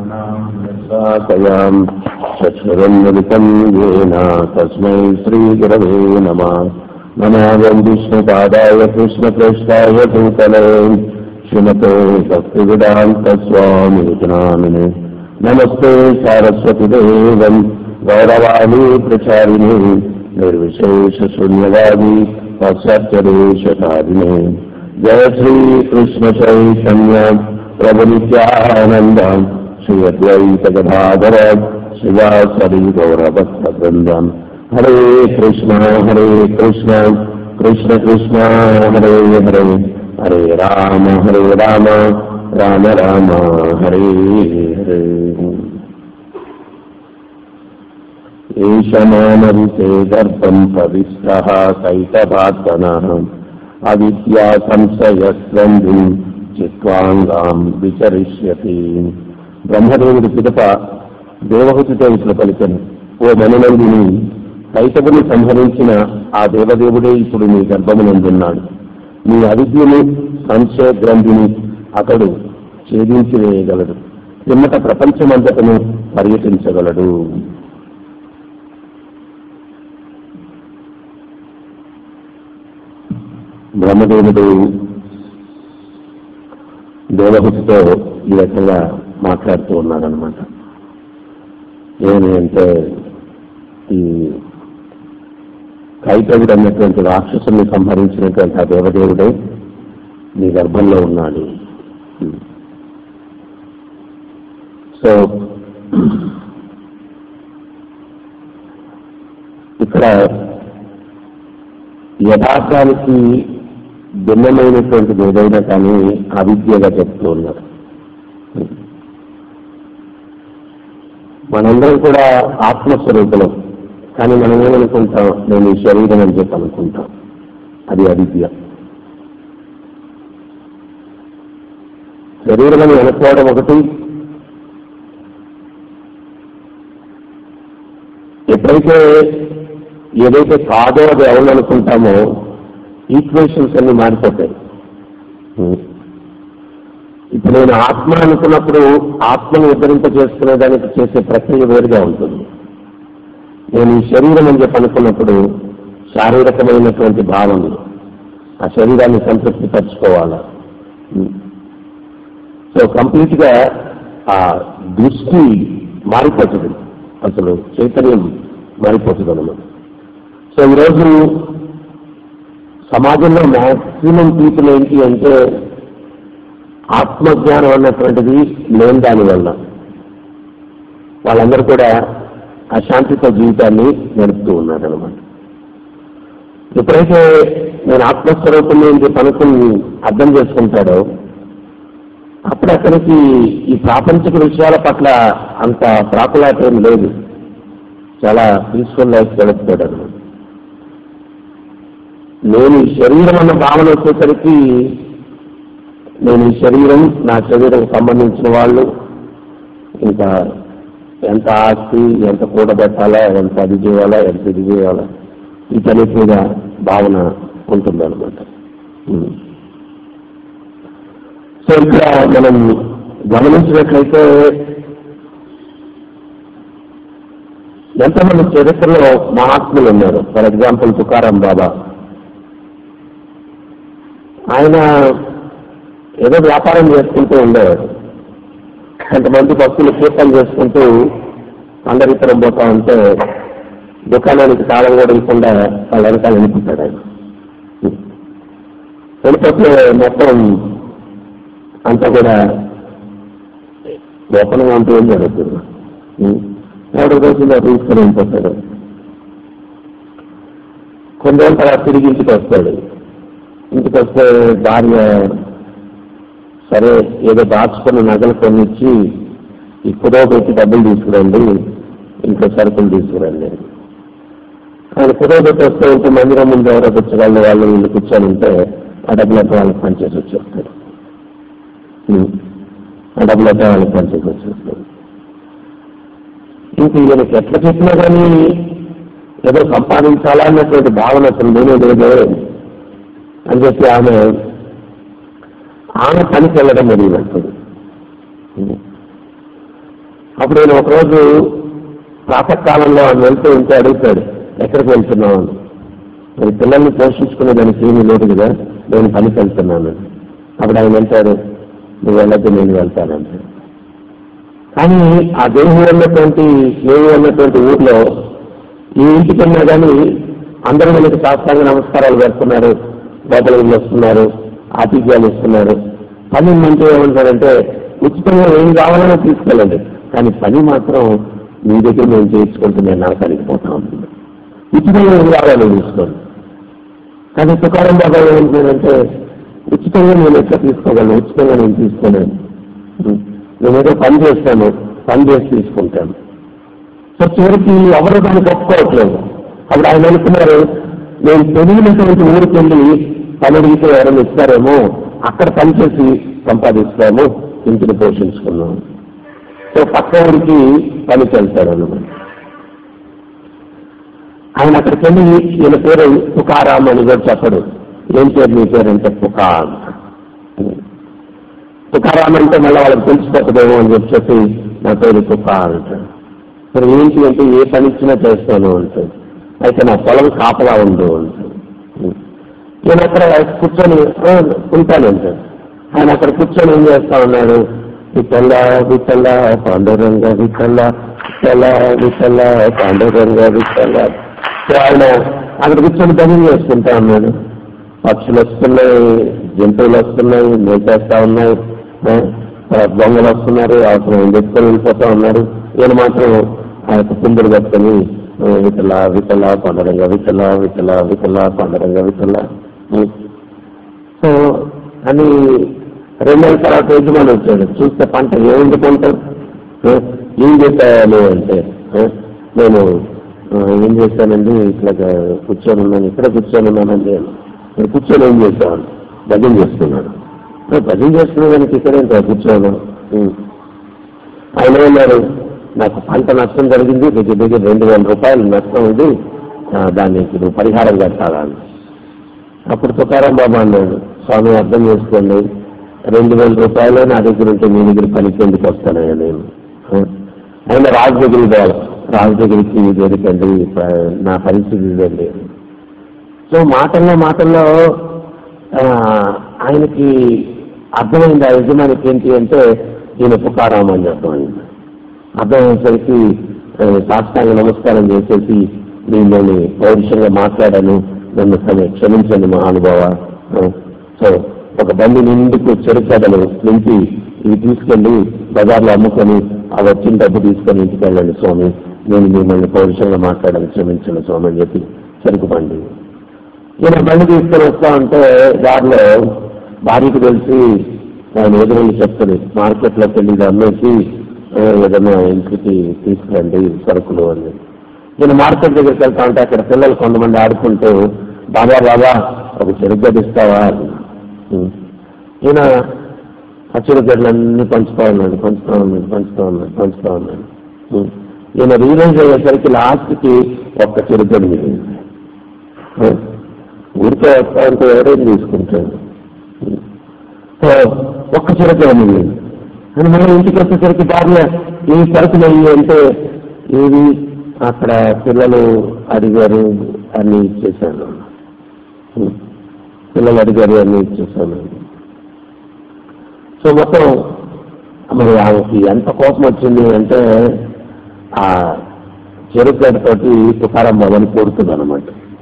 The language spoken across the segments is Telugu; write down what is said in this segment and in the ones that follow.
्राकयाम् चक्षुरन्मिलितम् येन तस्मै श्रीगुरवे नमः नमागम् विष्णुपादाय कृष्णकृष्णाय भूतले श्रीमते भक्तिविदान्तस्वामीनामिने नमस्ते सारस्वतीदेवम् गौरवाणी प्रचारिणे निर्विशेषशून्यवादी पाश्चात्यदेशकारिणे जय श्रीकृष्ण चैतन्य प्रभु नित्यानन्द श्री अद्वैत गदाधर शिवासरि गौरभक्तवृन्दम् हरे कृष्ण हरे कृष्ण कृष्ण कृष्ण हरे हरे हरे राम हरे राम राम राम हरे हरे ईशमानविते गर्भम् प्रविष्टः कैतभात्मनः అవిద్యా సంశయస్వంధి చిత్వాంగాం విచరిష్యతి బ్రహ్మదేవుడి పిదప దేవహుతితో ఇట్లా పలికను ఓ మనునందిని కైతవుని సంహరించిన ఆ దేవదేవుడే ఇప్పుడు నీ గర్భమునందున్నాడు నీ అవిద్యని సంశయ గ్రంథిని అతడు ఛేదించి వేయగలడు పిమ్మట ప్రపంచమంతటను పర్యటించగలడు బ్రహ్మదేవుడు దేవహుతితో ఈ రకంగా మాట్లాడుతూ ఉన్నాడనమాట ఏమి అంటే ఈ కైతవుడు అన్నటువంటి రాక్షసుని సంహరించినటువంటి ఆ దేవదేవుడే నీ గర్భంలో ఉన్నాడు సో ఇక్కడ యథార్థానికి భిన్నమైనటువంటిది ఏదైనా కానీ అవిద్యగా చెప్తూ ఉన్నారు మనందరం కూడా ఆత్మస్వరూపులం కానీ మనం ఏమనుకుంటాం నేను ఈ శరీరం అని చెప్పి అనుకుంటాం అది అవిద్య శరీరం అని అనుకోవడం ఒకటి ఎప్పుడైతే ఏదైతే కాదో అది అవుననుకుంటామో ఈక్వేషన్స్ అన్ని మారిపోతాయి ఇప్పుడు నేను ఆత్మ అనుకున్నప్పుడు ఆత్మను ఉద్ధరింప చేసుకునే దానికి చేసే ప్రక్రియ వేరుగా ఉంటుంది నేను ఈ శరీరం అని చెప్పి అనుకున్నప్పుడు శారీరకమైనటువంటి భావనలు ఆ శరీరాన్ని సంతృప్తి పరచుకోవాలా సో కంప్లీట్ గా ఆ దృష్టి మారిపోతుంది అసలు చైతన్యం మారిపోతుంది అన్నమాట సో ఈరోజు సమాజంలో మ్యాక్సిమం పీపుల్ ఏంటి అంటే ఆత్మజ్ఞానం అన్నటువంటిది లేని దాని వల్ల వాళ్ళందరూ కూడా అశాంతితో జీవితాన్ని నడుపుతూ ఉన్నారనమాట ఎప్పుడైతే నేను ఆత్మస్వరూపం అని చెప్పి అనుకుని అర్థం చేసుకుంటాడో అప్పుడు అతనికి ఈ ప్రాపంచిక విషయాల పట్ల అంత ప్రాకులాట ఏం లేదు చాలా పీస్ఫుల్ లైఫ్ గడుపుతాడు అనమాట నేను ఈ శరీరం అన్న భావన వచ్చేసరికి నేను ఈ శరీరం నా శరీరం సంబంధించిన వాళ్ళు ఇంకా ఎంత ఆస్తి ఎంత కూడబెట్టాలా ఎంత అది చేయాలా ఎంత ఇది చేయాలా వీటన్నిటి మీద భావన ఉంటుంది అనమాట సో ఇక్కడ మనం గమనించినట్లయితే ఎంతమంది చరిత్రలో మహాత్ములు ఉన్నారు ఫర్ ఎగ్జాంపుల్ తుకారాం బాబా ఆయన ఏదో వ్యాపారం చేసుకుంటూ ఉండేవాడు కొంతమంది భక్తులు కీర్తన చేసుకుంటూ అందరితరం పోతా ఉంటే దుకాణానికి తాళం కూడా ఇవ్వకుండా వాళ్ళ వెనకాల వెళ్ళిపోతాడు ఆయన వెళ్ళిపోతే మొత్తం అంతా కూడా ఓపెన్గా ఉంటూ ఏం జరుగుతుంది మూడు రోజుల్లో తీసుకుని వెళ్ళిపోతాడు కొన్ని రోజుల తర్వాత తిరిగి ఇంటికి వస్తాడు ఇంటికి వస్తే భార్య సరే ఏదో దాచుకున్న నగలు కొనిచ్చి ఈ కుదవ పెట్టి డబ్బులు తీసుకురండి ఇంట్లో సరుకులు తీసుకురండి ఆయన కుదవ పెట్టి వస్తే ఇంటి మందిరం ముందు ఎవరో కూర్చోవాళ్ళు వాళ్ళు వీళ్ళు కూర్చొని ఉంటే ఆ డబ్బులతో వాళ్ళకి పనిచేసి వచ్చేస్తారు ఆ డబ్బులతో వాళ్ళకి పనిచేసి వచ్చేస్తారు ఇంక ఈయనకి ఎట్లా చెప్పినా కానీ ఏదో సంపాదించాలా అన్నటువంటి భావన అసలు నేనే లేదే అని చెప్పి ఆమె ఆమె పనికి వెళ్ళడం మొదలు పెడుతుంది అప్పుడు నేను ఒకరోజు ప్రాతకాలంలో ఆయన వెళ్తూ ఉంటే అడుగుతాడు ఎక్కడికి వెళ్తున్నావు అని మరి పిల్లల్ని పోషించుకునే దానికి ఏమీ లేదు కదా నేను పనికి వెళ్తున్నాను అప్పుడు ఆయన వెళ్తాడు నువ్వు వెళ్ళద్దు నేను వెళ్తానంటాడు కానీ ఆ దేవుడు ఉన్నటువంటి ఏమి ఉన్నటువంటి ఊర్లో ఈ ఇంటికి వెళ్ళినా కానీ అందరూ మనకి శాస్త్రాంగ నమస్కారాలు పెడుతున్నారు లోపలికి వస్తున్నారు ఆతిథ్యాలు ఇస్తున్నారు పని అంటే ఏమంటారంటే ఉచితంగా ఏం కావాలన్నా తీసుకెళ్ళండి కానీ పని మాత్రం మీ దగ్గర మేము చేయించుకుంటూ నేను నరకానికి పోతా ఉంటుంది ఉచితంగా ఏం కావాలో తీసుకోండి కానీ తుకారం బాబా ఏమంటున్నాడంటే ఉచితంగా నేను ఎట్లా తీసుకోగలను ఉచితంగా నేను తీసుకోలేను నేనేదో పని చేస్తాను పని చేసి తీసుకుంటాను సో చివరికి ఎవరు దానికి ఒప్పుకోవట్లేదు అప్పుడు ఆయన అనుకున్నారు నేను తెలియనటువంటి ఊరికి వెళ్ళి పని అడిగితే ఎవరైనా ఇస్తారేమో అక్కడ పనిచేసి సంపాదిస్తాము ఇంటిని పోషించుకున్నాం సో పక్క ఊరికి పనికి వెళ్తాడు అన్నమాట ఆయన అక్కడికి వెళ్ళి ఈయన పేరు తుకారాం అని కూడా చెప్పడు ఏం పేరు నీ పేరు అంటే తుకా తుకారాం అంటే మళ్ళీ వాళ్ళకి తెలిసిపోతుందేమో అని చెప్పి చెప్పి నా పేరు తుకా అంటాడు మరి ఏంటి అంటే ఏ పని ఇచ్చినా చేస్తాను అంటాడు అయితే నా పొలం కాపలా ఉండు అంటాడు నేను అక్కడ కూర్చొని "ఆ, ఉంటానంటాడు ఆయన అక్కడ కూర్చొని ఏం చేస్తా ఉన్నాడు విఠల విఠల పాండురంగ విఠల విఠల విఠల పాండురంగ విఠల సో ఆయన అక్కడ కూర్చొని భజన చేసుకుంటా ఉన్నాడు పక్షులు వస్తున్నాయి జంతువులు వస్తున్నాయి మేచేస్తా ఉన్నాయి ఆ, తర్వాత దొంగలు వస్తున్నారు అవసరం పెట్టుకొని వెళ్ళిపోతా ఉన్నారు ఈయన మాత్రం ఆ యొక్క కుందుడు కట్టుకొని ఆ, విఠల విఠల పండరంగ విఠల విఠల విఠల పండరంగ విఠల ఉం. సో అని రెండు నెలల తర్వాత యజమాని వచ్చాడు చూస్తే పంట ఏముంది పంట ఆ, ఏం చేశాను అంటే ఆ, నేను ఆ, ఏం చేశానండి ఇట్లా కూర్చొని ఉన్నాను ఇక్కడ కూర్చొని ఉన్నానండి నేను కూర్చొని ఏం చేశాను భజన చేస్తున్నాడు ఆ, భజన చేస్తున్న దానికి ఇక్కడే కూర్చోను ఉం. ఆయన ఉన్నారు నాకు పంట నష్టం జరిగింది దగ్గర దగ్గర రెండు వేల రూపాయలు నష్టం ఉంది ఆ, దానికి నువ్వు పరిహారం కట్టాలా అని అప్పుడు తుకారాం బాబా అన్నాడు స్వామి అర్థం చేసుకోండి రెండు వేల రూపాయలు నా దగ్గర ఉంటే మీ దగ్గర పనికి ఎందుకు వస్తానయ్యా నేను ఆ? ఆయన రాజు దగ్గరికి పోవాలి రాజు దగ్గరికి దేనికండి ప- నా పరిస్థితి ఇదండి సో మాటల్లో మాటల్లో ఆ, ఆయనకి అర్థమైంది ఆ యజమానికి ఏంటి అంటే ఈయన పుకారాం అని అర్థమైంది అర్థమయ్యేసరికి ఆ, సాష్టాంగ నమస్కారం చేసేసి నేను పౌరుషంగా మాట్లాడాను నన్ను తను క్షమించండి మా అనుభవ సో ఒక బండి నిండుకు చెరుకడలు నింపి ఇవి తీసుకెళ్లి బజార్లో అమ్ముకొని ఆ వచ్చిన డబ్బు తీసుకొని ఇంటికి వెళ్ళండి స్వామి నేను మిమ్మల్ని పౌరుషంగా మాట్లాడాను క్షమించండి స్వామి అని చెప్పి చెరుకు బండి ఈయన బండి తీసుకొని వస్తా ఉంటే దారిలో భార్యకు తెలిసి ఆయన ఎదురెళ్ళి చెప్తుంది మార్కెట్లోకి వెళ్ళి ఇది అమ్మేసి ఆ, ఏదైనా ఇంటికి తీసుకురండి సరుకులు అని నేను మార్కెట్ దగ్గరికి వెళ్తా ఉంటే అక్కడ పిల్లలు కొంతమంది ఆడుకుంటూ బాబా బాబా ఒక చెరుగడ్డ ఇస్తావా అని. ఉం. ఈయన ఆ చెరుగడ్డలన్నీ పంచుతా ఉన్నాడు పంచుతా ఉన్నాడు పంచుతా ఉన్నాడు పంచుతా ఉన్నాడు ఉం. ఈయన రియలైజ్ అయ్యేసరికి లాస్ట్కి ఒక్క చెరుగడ్డ మిగిలింది ఉం. ఊరికే వస్తా ఉంటే ఎవరైనా తీసుకుంటాడు ఉం. సో ఒక్క చెరుగడ్డ మిగిలింది అని మనం ఇంటికి వచ్చేసరికి భార్య ఈ సరుకులు అయ్యి అంటే ఏది అక్కడ పిల్లలు అడిగారు అన్ని ఇచ్చేసాను ఉం. పిల్లలు అడిగారు అన్ని ఇచ్చేసాను సో మొత్తం మరి ఆమెకి ఎంత కోపం వచ్చింది అంటే ఆ చెరుకు గడ్డతోటి తుకారం బాబాని కోరుతుంది అనమాట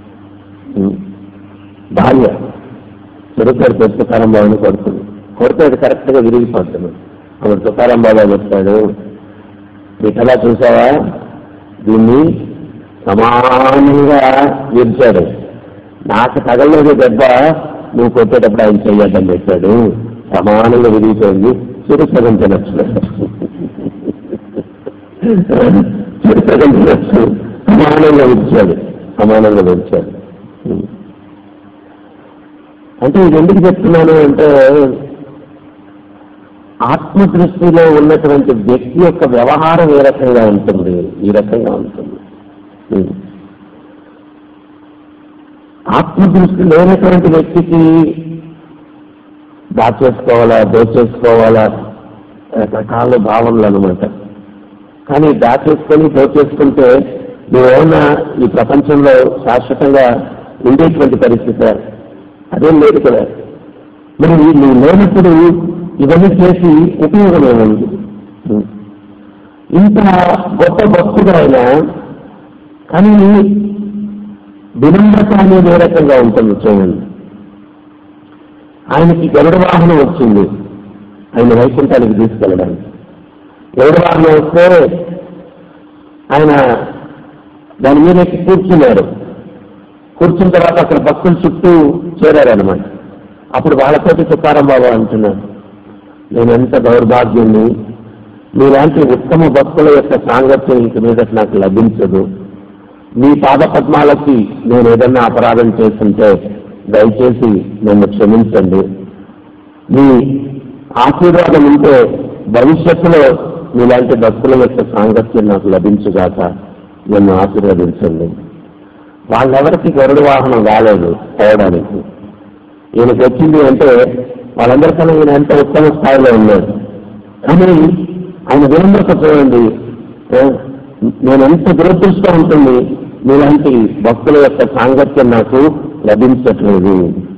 భార్య చెరుకు గడ్డతో తుకారం బాబాని కొడుతుంది కొడితే అది కరెక్ట్గా విరిగిపోతుంది అప్పుడు తుకారం బాబా చెప్తాడు ఇట్లా చూసావా దీన్ని సమానంగా విరిచాడు నాకు తగలేదు దెబ్బ నువ్వు కొట్టేటప్పుడు ఆయన చెయ్యొద్దని చెప్పాడు సమానంగా విరిగిపోయింది చిరు సగం తినచ్చు చిరు సగం తినచ్చు సమానంగా విరిచాడు సమానంగా విరిచాడు అంటే ఇది ఎందుకు చెప్తున్నాను అంటే ఆత్మదృష్టిలో ఉన్నటువంటి వ్యక్తి యొక్క వ్యవహారం ఏ రకంగా ఉంటుంది ఈ రకంగా ఉంటుంది ఉం. ఆత్మదృష్టి లేనటువంటి వ్యక్తికి దాచేసుకోవాలా దోచేసుకోవాలా రకరకాల భావనలు అనమాట కానీ దాచేసుకొని దోచేసుకుంటే నువ్వేమన్నా ఈ ప్రపంచంలో శాశ్వతంగా ఉండేటువంటి పరిస్థితి అదేం లేదు కదా మరి నువ్వు లేనప్పుడు ఇవన్నీ చేసి ఉపయోగం ఏముంది ఇంత గొప్ప భక్తుడు ఆయన కానీ వినమ్రత అనేది ఏ రకంగా ఉంటుంది చూడండి ఆయనకి గరుడ వాహనం వచ్చింది ఆయన వైకుంఠానికి తీసుకెళ్ళడానికి గరుడ వాహనం వస్తే ఆయన దాని మీద ఎక్కి కూర్చున్నారు కూర్చున్న తర్వాత అక్కడ భక్తులు చుట్టూ చేరారనమాట అప్పుడు వాళ్ళతోటి తుకారం బాబా అంటున్నారు నేను ఎంత దౌర్భాగ్యుణ్ణి మీలాంటి ఉత్తమ భక్తుల యొక్క సాంగత్యం ఇంక మీద నాకు లభించదు మీ పాద పద్మాలకి నేను ఏదన్నా అపరాధం చేస్తుంటే దయచేసి నన్ను క్షమించండి మీ ఆశీర్వాదం ఉంటే భవిష్యత్తులో మీలాంటి భక్తుల యొక్క సాంగత్యం నాకు లభించుగాక నన్ను ఆశీర్వదించండి వాళ్ళెవరికి గరుడు వాహనం రాలేదు పోవడానికి ఈయనకి వచ్చింది అంటే వాళ్ళందరికన్నా ఈయన ఎంత ఉత్తమ స్థాయిలో ఉన్నాడు కానీ ఆయన వినమ్రత చూడండి ఏ, నేను ఎంత దురదృష్టం ఉంటుంది మీలాంటి భక్తుల యొక్క సాంగత్యం నాకు లభించట్లేదు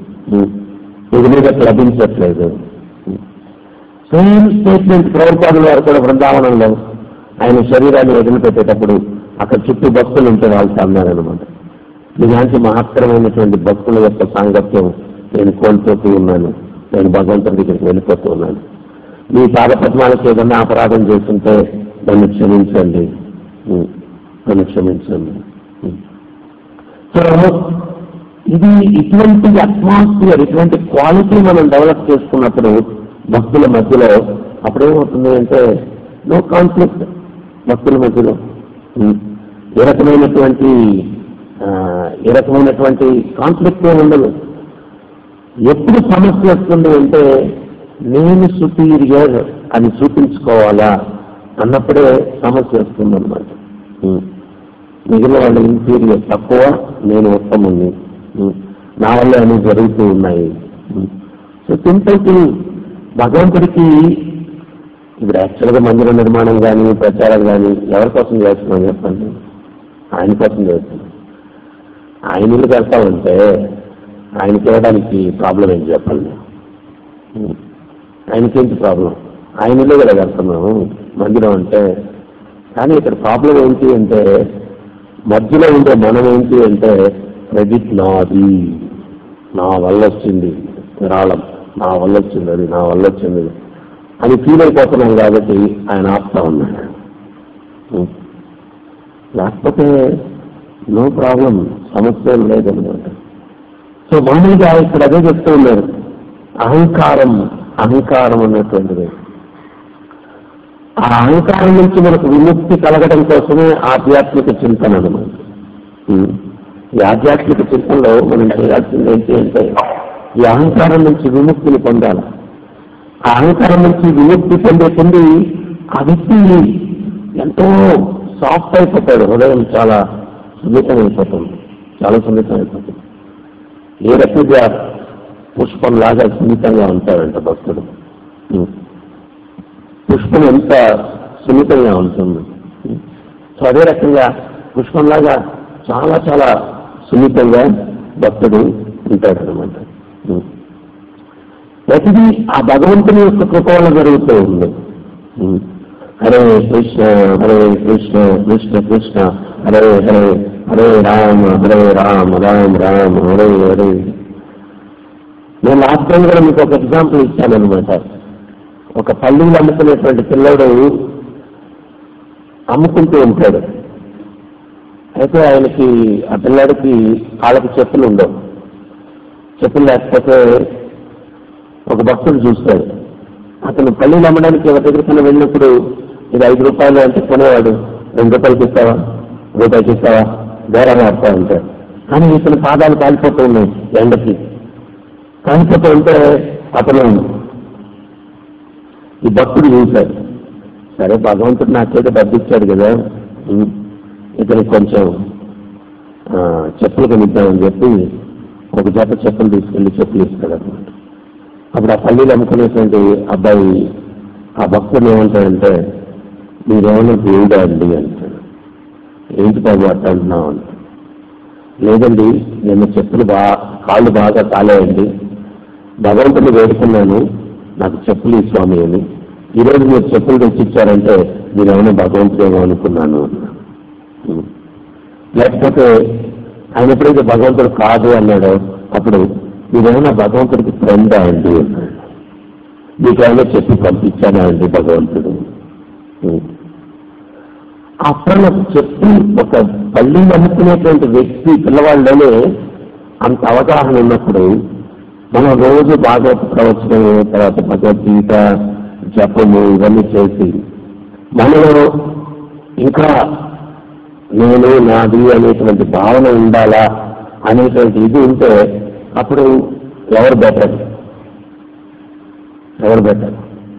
ఇది మీద లభించట్లేదు సేమ్ స్టేట్మెంట్ ప్రభుత్వాల వారు కూడా బృందావనంలో ఆయన శరీరాన్ని వదిలిపెట్టేటప్పుడు అక్కడ చుట్టూ భక్తులు ఉంటే వాళ్ళతో అన్నారనమాట ఇలాంటి మహత్తరమైనటువంటి భక్తుల యొక్క సాంగత్యం నేను కోల్పోతూ ఉన్నాను నేను భగవంతుడి దగ్గరికి వెళ్ళిపోతూ ఉన్నాను మీ పాదపద్మాలకు ఏదన్నా అపరాధం చేస్తుంటే నన్ను క్షమించండి ఉం. నన్ను క్షమించండి ఉం. సో ఇది ఇటువంటి అట్మాస్ఫియర్ ఇటువంటి క్వాలిటీ మనం డెవలప్ చేసుకున్నప్పుడు భక్తుల మధ్యలో అప్పుడేమవుతుంది అంటే నో కాన్ఫ్లిక్ట్ భక్తుల మధ్యలో ఉం. ఏ రకమైనటువంటి ఆ, ఏ రకమైనటువంటి కాన్ఫ్లిక్ట్ ఏమి ఉండదు ఎప్పుడు సమస్య వస్తుంది అంటే నేను సుపీరియర్ అని చూపించుకోవాలా అన్నప్పుడే సమస్య వస్తుంది అనమాట మిగిలిన వాళ్ళు ఇన్ఫీరియర్ తక్కువ నేను ఉత్తముని ఉం. నా వల్ల అన్ని జరుగుతూ ఉన్నాయి సో సింపుల్ థింగ్ భగవంతుడికి ఇప్పుడు యాక్చువల్గా మందిర నిర్మాణం కానీ ప్రచారం కానీ ఎవరి కోసం చేస్తున్నాం చెప్పండి ఆయన కోసం చేస్తున్నాం ఆయన ఇల్లు కడతా ఉంటే ఆయన చేయడానికి ప్రాబ్లం ఏంటి చెప్పండి ఉం. ఆయనకేంటి ప్రాబ్లం ఆయన ఇల్లు కదా కడుతున్నాము మందిరం అంటే కానీ ఇక్కడ ప్రాబ్లం ఏంటి అంటే మధ్యలో ఉండే మనం ఏంటి అంటే క్రెడిట్ నాది నా వల్ల వచ్చింది విరాళం నా వల్ల వచ్చింది అది నా వల్ల వచ్చింది అది. అని ఫీల్ అయిపోతున్నాం కాబట్టి ఆయన ఆపుతా ఉన్నాడు ఉం. లేకపోతే నో ప్రాబ్లం సమస్య ఏం లేదనమాట సో మామూలుగా ఇక్కడ అదే చెప్తూ ఉన్నారు అహంకారం అహంకారం అన్నటువంటిది ఆ అహంకారం నుంచి మనకు విముక్తి కలగడం కోసమే ఆధ్యాత్మిక చింతన అనమాట ఉం. ఈ ఆధ్యాత్మిక చింతనలో మనం చేయాల్సింది ఏంటి అంటే ఈ అహంకారం నుంచి విముక్తిని పొందాలి ఆ అహంకారం నుంచి విముక్తి పొందే పొంది ఆ వ్యక్తి ఎంతో సాఫ్ట్ అయిపోతాడు హృదయం చాలా సున్నితమైపోతుంది చాలా సున్నితమైపోతుంది ఏ రకంగా పుష్పం లాగా సున్నితంగా ఉంటాడంట భక్తుడు ఉం. పుష్పం ఎంత సున్నితంగా ఉంటుంది ఉం. సో అదే రకంగా పుష్పంలాగా చాలా చాలా సున్నితంగా భక్తుడు ఉంటాడు అనమాట ప్రతిదీ ఆ భగవంతుని యొక్క కృప వల్ల జరుగుతూ ఉంది ఉం. హరే కృష్ణ హరే కృష్ణ కృష్ణ కృష్ణ హరే హరే హరే రామ హరే రామ రామ రామ హరే హరే నేను లాస్ట్ టైం కూడా మీకు ఒక ఎగ్జాంపుల్ ఇచ్చానమాట ఒక పల్లీలు అమ్ముకునేటువంటి పిల్లడు అమ్ముకుంటూ ఉంటాడు అయితే ఆయనకి ఆ పిల్లాడికి కాళ్ళకి చెప్పులు ఉండవు చెప్పులు లేకపోతే ఒక భక్తుడు చూస్తాడు అతను పల్లీలు అమ్మడానికి ఎవరి దగ్గరికైనా వెళ్ళినప్పుడు ఇది ఐదు రూపాయలు అంటే కొనేవాడు రెండు రూపాయలకి ఇస్తావా రూపాయలకి ఇస్తావా బేరం ఆడుతూ ఉంటాడు కానీ ఇతని పాదాలు కాలిపోతూ ఉన్నాయి ఎండకి కాలిపోతూ ఉంటే అతను ఈ భక్తుడు చూశాడు సరే భగవంతుడు నా చేత డబ్బు ఇచ్చాడు కదా ఉం. ఇతనికి కొంచెం ఆ, చెప్పులు కొనిద్దామని చెప్పి ఒక జత చెప్పులు తీసుకెళ్లి చెప్పులు ఇస్తాడు అనమాట అప్పుడు ఆ పల్లీలు అమ్ముకునేటువంటి అబ్బాయి ఆ భక్తుడు ఏమంటాడంటే మీరేమైనా దేవుడా అండి అంటాడు ఏంటి బాబు అట్ట అంటున్నావు అంటే లేదండి నేను చెప్పులు బాగా కాళ్ళు బాగా కాలేయండి భగవంతుని వేడుకున్నాను నాకు చెప్పులు ఈ స్వామి అని ఈరోజు మీరు చెప్పులు తెచ్చిచ్చారంటే మీరు ఏమైనా భగవంతుడేమో అనుకున్నాను అన్నా. ఉం. లేకపోతే ఆయన ఎప్పుడైతే భగవంతుడు కాదు అన్నాడో అప్పుడు మీరేమైనా భగవంతుడికి ఫ్రెండ్ అండి అన్నాడు మీకేమైనా చెప్పి పంపించానా అండి భగవంతుడు ఉం. అప్పుడు నాకు చెప్పి ఒక పల్లి నమ్ముకునేటువంటి వ్యక్తి పిల్లవాళ్ళలోనే అంత అవగాహన ఉన్నప్పుడు మనం రోజు భాగవత ప్రవచనం తర్వాత భగవద్గీత జపము ఇవన్నీ చేసి మనలో ఇంకా నేను నాది అనేటువంటి భావన ఉండాలా అనేటువంటి ఇది ఉంటే అప్పుడు ఎవరు బెటర్ ఎవరు బెటర్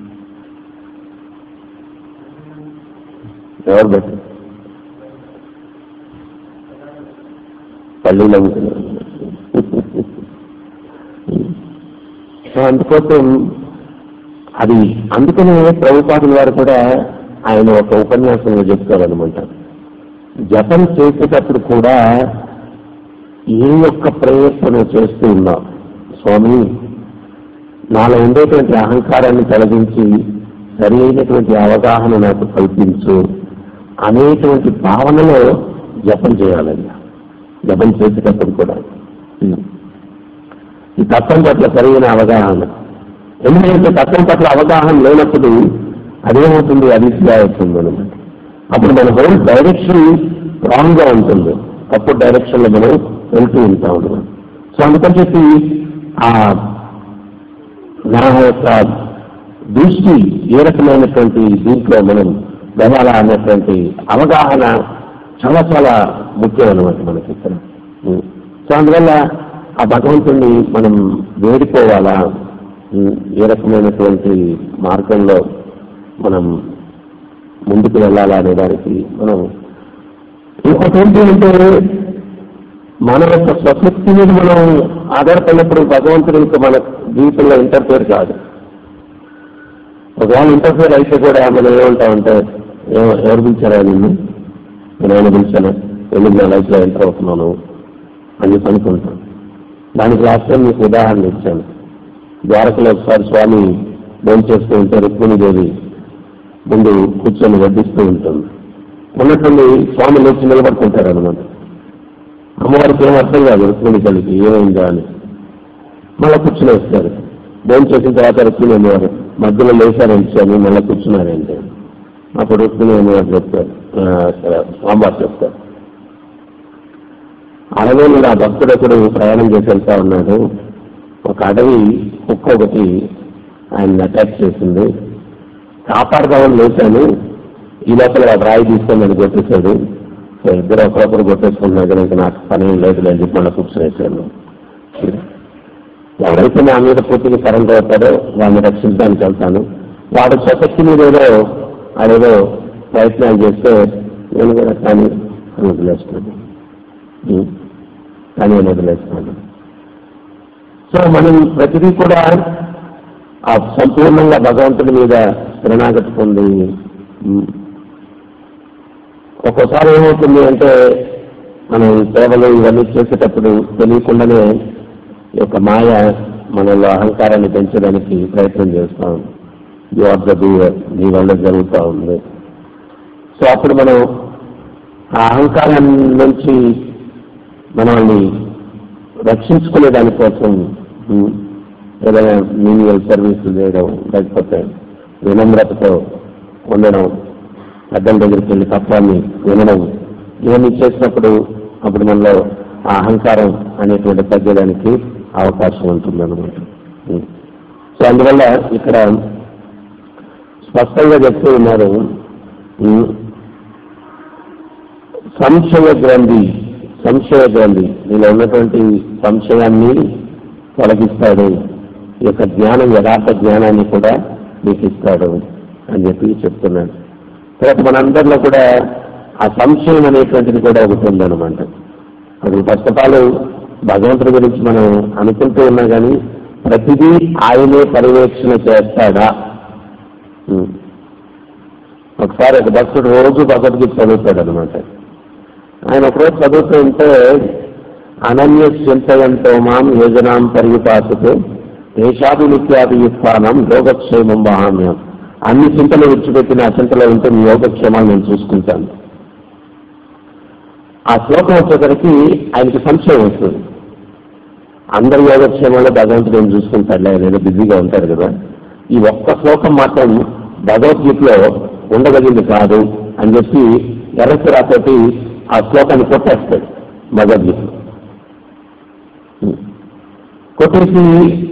ఎవరు బెటర్ పల్లీలు అమ్ముతున్నారు సో అందుకోసం అది అందుకనే ప్రభుపాదుల వారు కూడా ఆయన ఒక ఉపన్యాసంలో చెప్తారనమాట జపం చేసేటప్పుడు కూడా ఏ యొక్క ప్రయత్నం చేస్తూ ఉన్నాం స్వామి నాలో ఉండేటువంటి అహంకారాన్ని తొలగించి సరి అయినటువంటి అవగాహన నాకు కల్పించు అనేటువంటి భావనలో జపం చేయాలండి జపం చేసేటప్పుడు కూడా ఈ తత్వం పట్ల సరైన అవగాహన ఎందుకంటే తత్వం పట్ల అవగాహన లేనప్పుడు అదేమవుతుంది అదిశగా అవుతుంది అనమాట అప్పుడు మన హోల్ డైరెక్షన్ రాంగ్ గా ఉంటుంది తప్పు డైరెక్షన్ లో మనం వెళ్తూ ఉంటాం అనమాట సో అందుకని చెప్పి ఆ నా యొక్క దృష్టి ఏ రకమైనటువంటి దీంట్లో మనం వెళ్ళాలా అన్నటువంటి అవగాహన చాలా చాలా ముఖ్యం అనమాట మనకి ఇక్కడ ఉం. సో అందువల్ల ఆ భగవంతుణ్ణి మనం వేడుకోవాలా ఉం, ఏ రకమైనటువంటి మార్గంలో మనం ముందుకు వెళ్ళాలా అనే దానికి మనం ఇంకొకటి ఏంటి అంటే మన యొక్క స్వశక్తి మీద మనం ఆధారపడినప్పుడు భగవంతుడు ఇంకా మన జీవితంలో ఇంటర్ఫేర్ కాదు ఒకవేళ ఇంటర్ఫేర్ అయితే కూడా మనం ఏమంటామంటే "ఏ- ఎవరు పిలిచారా నిన్ను నేను ఏమైనా పిలిచాను ఎందుకు నా లైఫ్లో ఎంటర్ అవుతున్నాను అని చెప్పి అనుకుంటాను దానికి లాస్ట్ టైం మీకు ఉదాహరణ ఇచ్చాను ద్వారకలో ఒకసారి స్వామి భోజనం చేస్తూ ఉంటే రుక్మిణీదేవి ముందు కూర్చొని వడ్డిస్తూ ఉంటుంది ఉన్నట్టుండి స్వామి లేచి నిలబడుతుంటారు అనమాట అమ్మవారికి ఏం అర్థం కాదు రుక్మిణి తల్లికి ఏమైందా అని మళ్ళీ కూర్చుని వస్తారు భోజనం చేసిన తర్వాత రుక్మిణి అమ్మవారు మధ్యలో లేచారంటే స్వామి మళ్ళీ కూర్చున్నారంటే అప్పుడు రుక్మిణి అమ్మవారు చెప్తారు ఆ, ఇక్కడ స్వామివారు చెప్తారు అడవిలో ఆ భక్తుడు ఒకడు ప్రయాణం చేసి వెళ్తా ఉన్నాడు ఒక అడవి కుక్క ఒకటి ఆయన అటాక్ చేసింది కాపాడదామని లేచాను ఈ లోపల ఆ రాయి తీసుకొని నన్ను కొట్టేశాడు సో ఇద్దరు ఒకరొకరు కొట్టేసుకున్నారు కనుక నాకు పని ఏం లేదు అని చెప్పి మళ్ళీ కూర్చునేసాను ఎవరైతే నా మీద పూర్తిగా సరెండర్ అవుతారో వాడిని రక్షించడానికి వెళ్తాను వాడు స్వశక్తి మీద ఏదో అదేదో ప్రయత్నాలు చేస్తే నేను కూడా కానీ అని వదిలేస్తున్నాను ఉం. కానీ నేను వదిలేస్తున్నాను సో మనం ప్రతిదీ కూడా ఆ సంపూర్ణంగా భగవంతుడి మీద శరణాగతి పొంది ఉం, ఒక్కోసారి ఏమవుతుంది అంటే మనం సేవలు ఇవన్నీ చేసేటప్పుడు తెలియకుండానే ఈ యొక్క మాయ మనలో అహంకారాన్ని పెంచడానికి ప్రయత్నం చేస్తాం యు ఆర్ ద డూయర్ నీ వల్ల జరుగుతూ ఉంది సో అప్పుడు మనం ఆ అహంకారం నుంచి మనల్ని రక్షించుకునే దానికోసం ఉం, ఏదైనా మీనియల్ సర్వీసులు చేయడం లేకపోతే వినమ్రతతో ఉండడం పెద్దల దగ్గరికి వెళ్ళి తత్వాన్ని వినడం ఇవన్నీ చేసినప్పుడు అప్పుడు మనలో ఆ అహంకారం అనేటువంటి తగ్గడానికి అవకాశం ఉంటుంది అనమాట సో అందువల్ల ఇక్కడ స్పష్టంగా చెప్తూ ఉన్నారు ఉం, సంశయ గ్రంథి సంశయ గ్రంథి నీలో ఉన్నటువంటి సంశయాన్ని తొలగిస్తాడు ఈ యొక్క జ్ఞానం యథార్థ జ్ఞానాన్ని కూడా మీకు ఇస్తాడు అని చెప్పి చెప్తున్నాడు తర్వాత మనందరిలో కూడా ఆ సంశయం అనేటువంటిది కూడా ఒకటి ఉందన్నమాట అసలు ఫస్ట్ ఆఫ్ ఆల్ భగవంతుడి గురించి మనం అనుకుంటూ ఉన్నా కానీ ప్రతిదీ ఆయనే పర్యవేక్షణ చేస్తాడా ఉం. ఒకసారి ఒక భక్తుడు రోజు భగవద్గీత చదువుతాడు అనమాట ఆయన ఒకరోజు చదువుతూ ఉంటే అనన్య చింతయంతో మాం యోజనాం పరిపాసతే దేశాభినిత్యాభియుక్తానం యోగక్షేమం వహామ్యం అన్ని చింతలు విడిచిపెట్టిన ఆ చింతలో ఉంటే మీ యోగక్షేమాలు నేను చూసుకుంటాను ఆ శ్లోకం వచ్చేసరికి ఆయనకి సంశయం వస్తుంది అందరి యోగక్షేమాల్లో భగవంతుడు ఏం చూసుకుంటాడులే ఆయన ఏదో బిజీగా ఉంటాడు కదా ఈ ఒక్క శ్లోకం మాత్రం భగవద్గీతలో ఉండగలిగింది కాదు అని చెప్పి ఎర్రసిరాతోటి ఆ శ్లోకాన్ని కొట్టేస్తాడు భగవద్గీత కొట్టేసి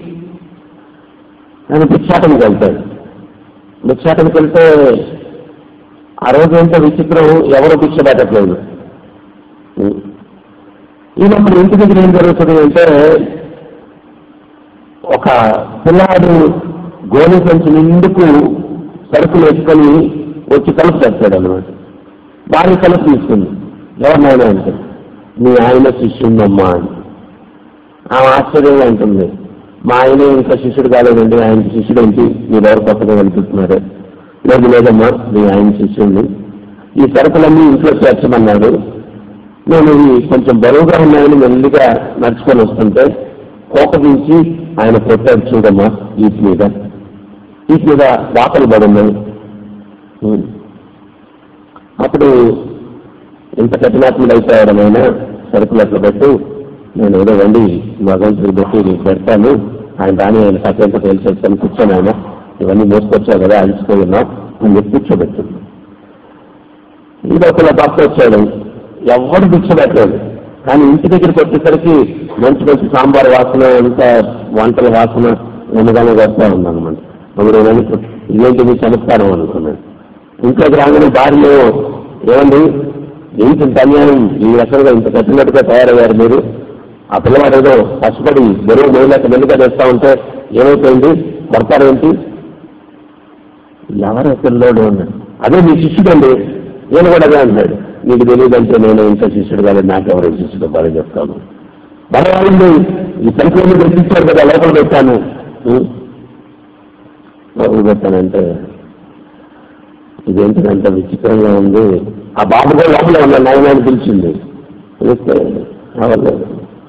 ఆయన భిక్షాటనకి వెళ్తాడు భిక్షాటనకి వెళ్తే ఆ రోజు ఏంటో విచిత్రం ఎవరు భిక్ష పెట్టట్లేదు ఈ లోపల ఇంటి దగ్గర ఏం జరుగుతుంది అంటే ఒక పిల్లాడు గోధుమ సంచి నిండుకు సరుకులు వేసుకొని వచ్చి కలుపు తెచ్చాడు అనమాట భార్య కలుపు తీసుకుంది ఎవరినైనా అంటే మీ ఆయన శిష్యుందమ్మా అని ఆమె ఆశ్చర్యంగా ఉంటుంది మా ఆయన ఇంకా శిష్యుడు కాలేదండి ఆయనకి శిష్యుడు ఏంటి మీరు ఎవరు కొత్తగా కనిపిస్తున్నారు లేదు లేదమ్మా మీ ఆయన శిష్యుడిని ఈ సరుకులన్నీ ఇంట్లో చేర్చమన్నాడు నేను ఇవి కొంచెం బరువుగా ఉన్నాయని మెల్లిగా నడుచుకొని వస్తుంటే కోపగించి ఆయన కొట్టాడు చూడమ్మా వీటి మీద వీటి మీద వాతలు పడున్నాయి ఉం. అప్పుడు ఇంత కఠినాత్ముడు అయిపోయాడు ఆయన సరుకులు అట్లా పెట్టు నేను ఏదో వండి భగవంతుడికి పెట్టి నీకు పెడతాను ఆయన రాని ఆయన సత్యంతో తెలిసేస్తాను కూర్చొని ఆయన ఇవన్నీ మోసుకొచ్చావు కదా అలసిపోయి ఉన్నావు అని చెప్పి కూర్చోబెట్టింది ఈ లోపల భర్త వచ్చాడు ఎవరు భిక్ష పెట్టలేదు కానీ ఇంటి దగ్గరికి వచ్చేసరికి మంచి మంచి సాంబార్ వాసన ఎంత వంటల వాసన ఉండగానే వస్తా ఉందన్నమాట అప్పుడు నేను ఇదేంటి మీ చమత్కారం అనుకున్నాను ఇంట్లోకి రాగానే భార్య ఏమండి ఏంటి ఇంత అన్యాయం ఈ రకంగా ఇంత కట్టినట్టుగా తయారయ్యారు మీరు ఆ పిల్లవాడు ఏదో కష్టపడి బరువు మొదలక మెల్లిగా తెస్తా ఉంటే ఏమైపోయింది కొడతారు ఏంటి ఎవరో పిల్లోడు అన్నాడు అదే మీ శిష్యుడండి నేను కూడా అదే అన్నాడు నీకు తెలియదంటే నేను ఇంత శిష్యుడు కాదు నాకెవరో శిష్యుడు బాగా చెప్తాను బలవాళ్ళండి ఈ సంఖ్యలో తెప్పించారు కదా లోపల పెట్టాను ఉం? లోపల పెట్టానంటే ఇదేంటి అంత విచిత్రంగా ఉంది ఆ బాబు కూడా లోపల ఉన్న నాయన అని పిలిచింది పిలిస్తే అవ్వలేదు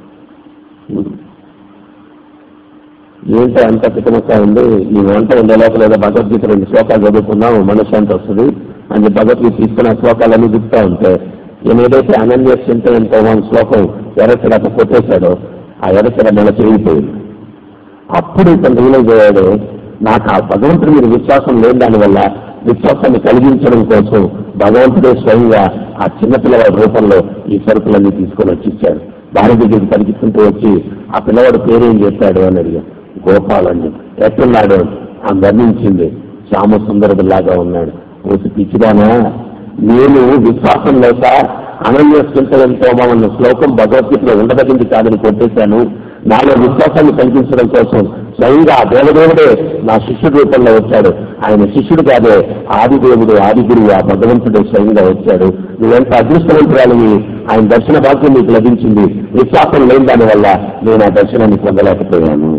ఏంటో అంత పితమక్క ఉంది ఈ వంట ఉండే లోపల ఏదో భగవద్గీత రెండు శ్లోకాలు చదువుకున్నాం మనశ్శాంతి వస్తుంది అని చెప్పి భగవద్గీత తీసుకున్న శ్లోకాలన్నీ దిగుతూ ఉంటే నేను ఏదైతే అనన్య చింతనంతో మన శ్లోకం ఎర్రచడ అట్లా కొట్టేశాడో ఆ ఎర్రచడ మన చేయిపోయింది అప్పుడు ఇతను రియలైజ్ అయ్యాడు నాకు ఆ భగవంతుడి మీద విశ్వాసం లేని దానివల్ల విశ్వాసాన్ని కలిగించడం కోసం భగవంతుడే స్వయంగా ఆ చిన్నపిల్లవాడి రూపంలో ఈ సరుకులన్నీ తీసుకొని వచ్చి ఇచ్చాడు భార్య దగ్గరికి పరిగిస్తుంటూ వచ్చి ఆ పిల్లవాడు పేరేం చెప్పాడు అని అడిగా గోపాల్ అని ఎట్టున్నాడు ఆ వర్ణించింది శ్యామ సుందరుడిలాగా ఉన్నాడు ఓసి పిచ్చిదానా నేను విశ్వాసం లేక అనన్య చింతనంతో అన్న శ్లోకం భగవద్గీతలో ఉండదగింది కాదని కొట్టేశాను నాలో విశ్వాసాన్ని కలిగించడం కోసం స్వయంగా ఆ దేవదేవుడే నా శిష్యుడి రూపంలో వచ్చాడు ఆయన శిష్యుడు కాదే ఆదిదేవుడు ఆది గురువు ఆ భగవంతుడే స్వయంగా వచ్చాడు నువ్వెంత అదృష్టవంతురాలివి ఆయన దర్శన భాగ్యం నీకు లభించింది విశ్వాసం లేని దాని వల్ల నేను ఆ దర్శనాన్ని పొందలేకపోయాను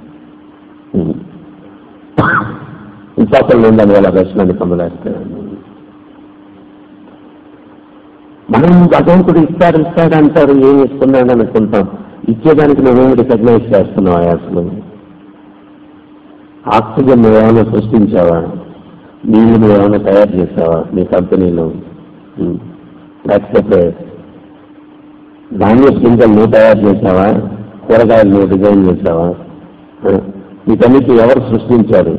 విశ్వాసం లేని దాని వల్ల దర్శనాన్ని పొందలేకపోయాను మనం భగవంతుడు ఇస్తాడు ఇస్తాడు అంటారు ఏం ఇస్తున్నాడు అనుకుంటాం ఇచ్చేదానికి నువ్వేమి రికగ్నైజ్ చేస్తున్నావు అసలు ఆక్సిజన్ నువ్వేమైనా సృష్టించావా నీళ్ళు నువ్వేమైనా తయారు చేసావా నీ కంపెనీలో ఉం. లేకపోతే ధాన్య గింజలు నువ్వు తయారు చేసావా కూరగాయలు నువ్వు డిజైన్ చేసావా ఆ, వీటన్నిటి ఎవరు సృష్టించారు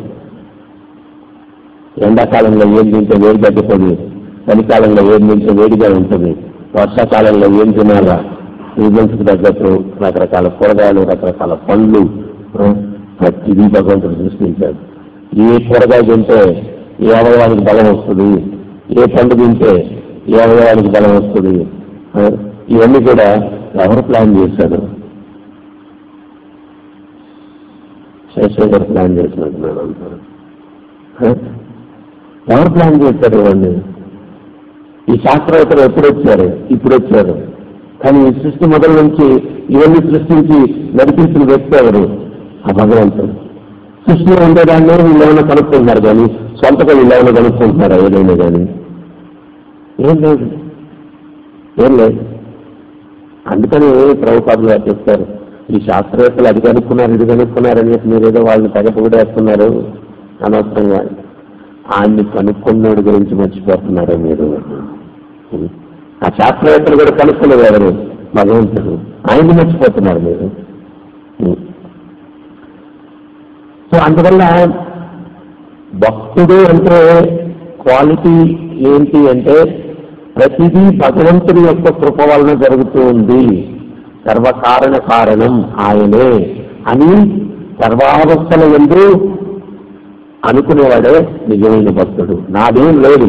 ఎండాకాలంలో ఏం తింటే వేడి తగ్గుతుంది చలికాలంలో ఏం తింటే వేడిగా ఉంటుంది వర్షాకాలంలో ఏం తినాలా సీజన్స్కి తగ్గట్టు రకరకాల కూరగాయలు రకరకాల పండ్లు ఆ, ప్రతిదీ భగవంతుడు సృష్టించాడు ఏ కూరగాయ తింటే ఏ అవయవానికి బలం వస్తుంది ఏ పండు తింటే ఏ అవయవానికి బలం వస్తుంది ఆ, ఇవన్నీ కూడా ఎవరు ప్లాన్ చేశారు శేషేశ్వర్ ప్లాన్ చేసినట్టున్నాడు అంటారు ఆ? ఎవరు ప్లాన్ చేశారు ఇవన్నీ ఈ శాస్త్రవేత్తలు ఎప్పుడు వచ్చారు ఇప్పుడు వచ్చారు కానీ ఈ సృష్టి మొదలు నుంచి ఇవన్నీ సృష్టించి నడిపించిన వ్యక్తి ఎవరు ఆ భగవంతుడు సృష్టిలో ఉండేదాన్ని వీళ్ళు ఏమైనా కనుక్కుంటున్నారు కానీ సొంతగా వీళ్ళు ఏమైనా కనుక్కుంటున్నారా ఏదైనా కానీ ఏం లేదు ఏం లేదు అందుకని ప్రభుపాదులు గారు చెప్తారు ఈ శాస్త్రవేత్తలు అది కనుక్కున్నారు ఇది కనుక్కున్నారు అని చెప్పి మీరు ఏదో వాళ్ళని తెగ పొగిడేస్తున్నారు అనవసరంగా ఆయన్ని కనుక్కున్నాడు గురించి మర్చిపోతున్నారు మీరు ఆ శాస్త్రవేత్తలు కూడా కనుక్కున్నారు ఎవరు భగవంతుడు ఆయన్ని మర్చిపోతున్నారు మీరు సో అందువల్ల భక్తుడు అంటే క్వాలిటీ ఏంటి అంటే ప్రతిదీ భగవంతుని యొక్క కృప వలన జరుగుతూ ఉంది సర్వకారణ కారణం ఆయనే అని సర్వావస్థల ఎందు అనుకునేవాడే నిజమైన భక్తుడు నాదేం లేదు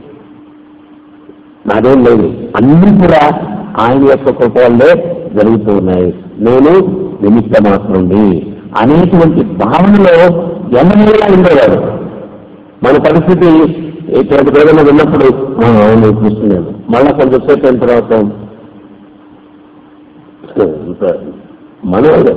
నాదేం లేదు అన్ని కూడా ఆయన యొక్క కృప వల్లే జరుగుతూ ఉన్నాయి నేను నిమిత్త మాత్రుండి అనేటువంటి భావనలో ఎన్నమేలా ఉండేవాడు మన పరిస్థితి ఇటువంటి ఏదైనా విన్నప్పుడు "ఆ, అవును చూస్తున్నాను మళ్ళా కొంచెం సేపు అయిన తర్వాత ఇంకా మనవాడు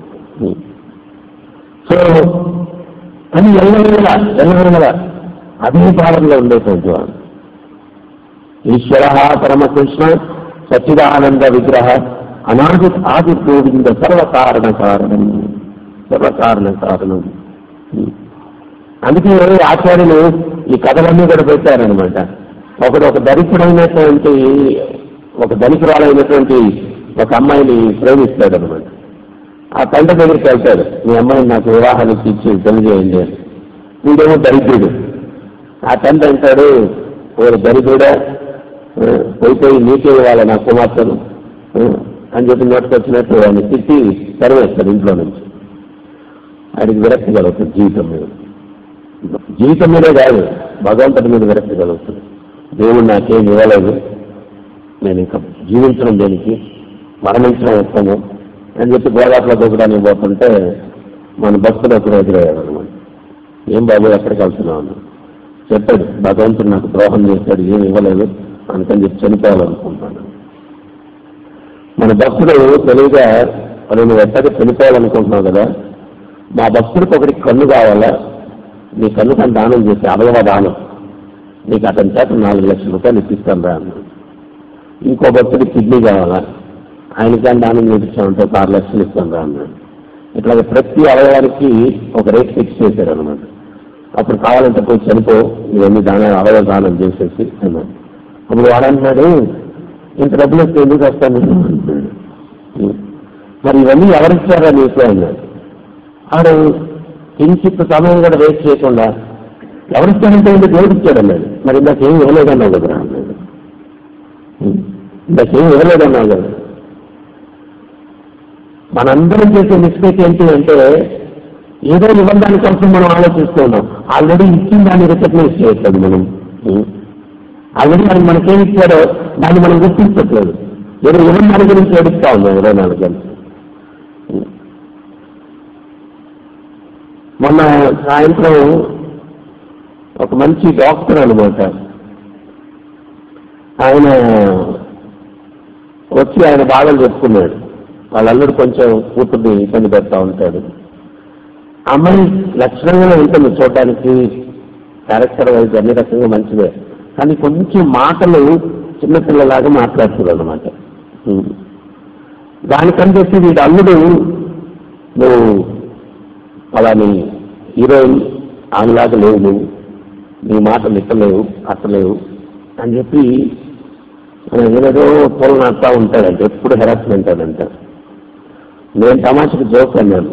సో అని ఎల్లవేళ ఎల్లవేళ అదే భావనలో ఉండేటువంటి వాడు ఈశ్వర పరమకృష్ణ సచ్చిదానంద విగ్రహ అనాది ఆది గోవింద సర్వకారణ కారణం సర్వకారణ కారణం అందుకే ఆచార్యులు ఈ కథలన్నీ కూడా పెట్టారనమాట ఒకడు ఒక దరిద్రుడైనటువంటి ఒక దళితురాలైనటువంటి ఒక అమ్మాయిని ప్రేమిస్తాడనమాట ఆ తండ్రి దగ్గరికి వెళ్తాడు మీ అమ్మాయిని నాకు వివాహానికి ఇచ్చి పెళ్లి చేయండి అని వీడేమో దరిద్రుడు ఆ తండ్రి అంటాడు ఓరు దరిద్రుడా ఆ, పోయిపోయి నీకే ఇవ్వాలి నా కుమార్తెను ఆ, అని చెప్పి నోటుకొచ్చినట్టు ఆయన తిట్టి తరివేస్తాడు ఇంట్లో నుంచి ఆయనకి విరక్తి కలుగుతుంది జీవితం మీద జీవితం మీదే కాదు భగవంతుడి మీద విరక్తి కలుగుతుంది దేవుడు నాకేం ఇవ్వలేదు నేను ఇంకా జీవించడం దేనికి మరణించడం ఉత్తమం అని చెప్పి గోదాట్లో దూకడానికి పోతుంటే మన భక్తులు ఒకరు ఎదురయ్యాడు అనమాట ఏం బాబు ఎక్కడికి వెళ్తున్నావు అన్నాడు. చెప్పాడు భగవంతుడు నాకు ద్రోహం చేశాడు ఏం ఇవ్వలేదు అందుకని చెప్పి చనిపోవాలనుకుంటాను మన భక్తుడు తెలివిగా మరి నువ్వు ఎట్టగా చనిపోవాలనుకుంటున్నావు కదా మా భక్తుడికి ఒకటికి కన్ను కావాలా నీ కన్ను కానీ దానం చేసి అవయవ దానం నీకు అతని చేత నాలుగు లక్షల రూపాయలు ఇప్పిస్తాను రా అన్నాడు ఇంకో భక్తుడికి కిడ్నీ కావాలా ఆయనకి కానీ దానం చేయించామంటే ఒక ఆరు లక్షలు ఇస్తాను రా అన్నాడు ఇట్లా ప్రతి అవయవానికి ఒక రేట్ ఫిక్స్ చేశారు అనమాట అప్పుడు కావాలంటే పోయి చనిపో ఇవన్నీ దాన అవయవ దానం చేసేసి అన్నాడు అప్పుడు వాడన్నాడు ఇంత డబ్బులు వస్తే ఎందుకు వస్తాను నేను అంటున్నాడు. మరి ఇవన్నీ ఎవరిచ్చారా నీకు అన్నాడు ఆడు కించిత్ సమయం కూడా వేస్ట్ చేయకుండా ఎవరిస్తానంటే ఎందుకు దేవుడు ఇచ్చాడు అన్నాడు మరి ఇందాక ఏం ఇవ్వలేదన్నావు కదరా అన్నాడు ఇందాక ఏం ఇవ్వలేదన్నావు కదా మనందరం చేసే మిస్టేక్ ఏంటి అంటే ఏదో ఇవ్వడానికి కోసం మనం ఆలోచిస్తున్నాం ఆల్రెడీ ఇచ్చిన దాన్ని రికగ్నైజ్ చేయట్లేదు మనం ఆల్రెడీ ఆయన మనకేం ఇచ్చాడో దాన్ని మనం గుర్తించట్లేదు ఏదో ఇవ్వని దాని గురించి ఏడుస్తా ఉన్నాం ఇరవై నాలుగు గంటలు మొన్న సాయంత్రం ఒక మంచి డాక్టర్ అనమాట ఆయన వచ్చి ఆయన బాధలు చెప్పుకున్నాడు వాళ్ళ అల్లుడు కొంచెం కూతుర్ని ఇబ్బంది పెడతా ఉంటాడు ఆ అమ్మాయి లక్షణంగానే ఉంటుంది చూడడానికి క్యారెక్టర్ వైజ్ అన్ని రకంగా మంచిదే కానీ కొంచెం మాటలు చిన్నపిల్లలాగా మాట్లాడుతుంది అనమాట దానికని చెప్పి వీడి అల్లుడు నువ్వు అలాని హీరోయిన్ ఆమెలాగా లేవు నువ్వు నీ మాట నిట్టలేవు అట్టలేవు అని చెప్పి ఆ, ఏదేదో పూల నాటుతా ఉంటాడంట ఎప్పుడు హెరాస్మెంట్ అదంట నేను తమాషకు జోక్ అన్నాను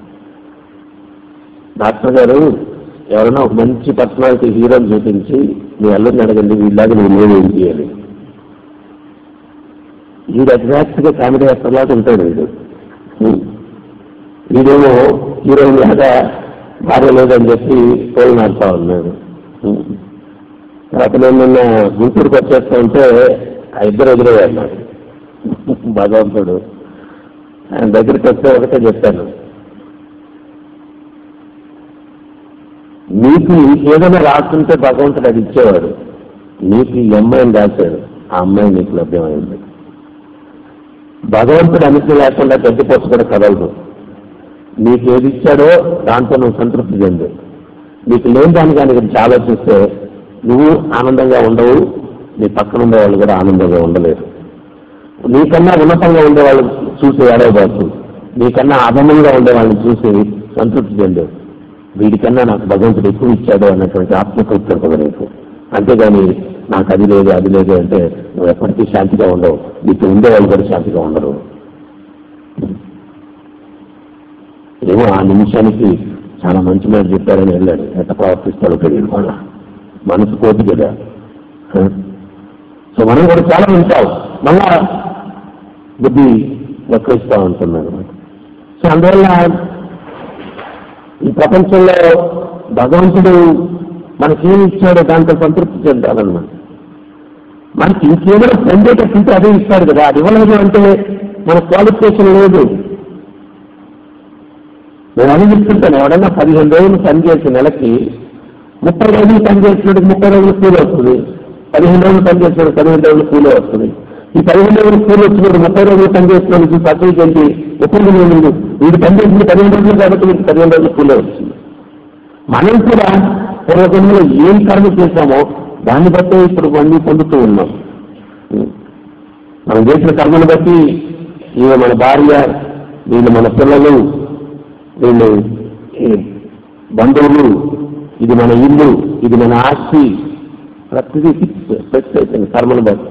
డాక్టర్ గారు ఎవరైనా ఒక మంచి పర్సనాలిటీ హీరోని చూపించి మీ అల్లుడిని అడగండి వీళ్ళలాగా నువ్వు నేను ఏం చేయాలి వీడు ఎగ్జాక్ట్ గా కామెడీ యాక్టర్ లాగా ఉంటాడు వీడు ఉం. వీడేమో హీరోయిన్ లాగా భార్య లేదని చెప్పి తోలు నాడుతా ఉన్నాడు ఉం. తర్వాత నేను నిన్న గుంటూరుకి వచ్చేస్తా ఉంటే ఆ ఇద్దరు ఎదురయ్యారు నాకు భగవంతుడు ఆయన దగ్గరికి వస్తే ఒకటే చెప్పాను నీకు ఏదైనా రాస్తుంటే భగవంతుడు అది ఇచ్చేవాడు నీకు ఈ అమ్మాయిని రాశాడు ఆ అమ్మాయి నీకు లభ్యమైంది భగవంతుడు అనుమతి లేకుండా గడ్డిపోసు కూడా కదలదు నీకు ఏది ఇచ్చాడో దాంతో నువ్వు సంతృప్తి చెందు నీకు లేని దాని కానీ గురించి ఆలోచిస్తే నువ్వు ఆనందంగా ఉండవు నీ పక్కన ఉండే వాళ్ళు కూడా ఆనందంగా ఉండలేరు నీకన్నా ఉన్నతంగా ఉండే వాళ్ళు చూసి ఏడవబోతు నీకన్నా అధమంగా ఉండే వాళ్ళని చూసి సంతృప్తి చెందు వీడికన్నా నాకు భగవంతుడు ఎక్కువ ఇచ్చాడు అన్నటువంటి ఆత్మతృప్తి ఉంటుంది నీకు అంతేగాని నాకు అది లేదు అది లేదు అంటే నువ్వు ఎప్పటికీ శాంతిగా ఉండవు నీకు ఉండే వాళ్ళు కూడా శాంతిగా ఉండరు ఏమో ఆ నిమిషానికి చాలా మంచి మాట చెప్పారని వెళ్ళాడు ఎట్ట ప్రవర్తిస్తాడు తెలియదు వాళ్ళ మనసు కోతి కదా ఆ? సో మనం కూడా చాలా వింటాం మళ్ళా బుద్ధి వక్రిస్తూ ఉంటున్నాను సో అందువల్ల ఈ ప్రపంచంలో భగవంతుడు మనకేం ఇచ్చాడో దాంతో సంతృప్తి చెందాలన్నమాట మనకి ఇంకేమైనా పొందేటట్టుంటే అదే ఇస్తాడు కదా అది ఇవ్వలేదు అంటే మన క్వాలిఫికేషన్ లేదు నేను అని చెప్తుంటాను ఎవడన్నా పదిహేను రోజులు పనిచేసి నెలకి ముప్పై రోజులు పనిచేసినట్టు ముప్పై రోజులు కూలి వస్తుంది పదిహేను రోజులు పనిచేసిన పదిహేను రోజులు కూలి వస్తుంది ఈ పదిహేను రోజులు కూలి వచ్చినప్పుడు ముప్పై రోజులు పనిచేసినప్పుడు సర్టిఫికేట్ ఏంటి ఉపయోగం లేదు వీడు పనిచేసింది పదిహేను రోజులు కాబట్టి వీడికి పదిహేను రోజులు కూలి వస్తుంది మనం కూడా పూర్వజన్మలో ఏం కర్మ చేశామో దాన్ని బట్టే ఇప్పుడు అన్ని పొందుతూ ఉన్నాం మనం చేసిన కర్మను బట్టి ఈమె మన భార్య వీళ్ళు మన పిల్లలు వీళ్ళు ఈ బంధువులు ఇది మన ఇల్లు ఇది మన ఆస్తి ప్రతిదీ ఫిక్స్ ఫిక్స్ అయిపోయింది కర్మను బట్టి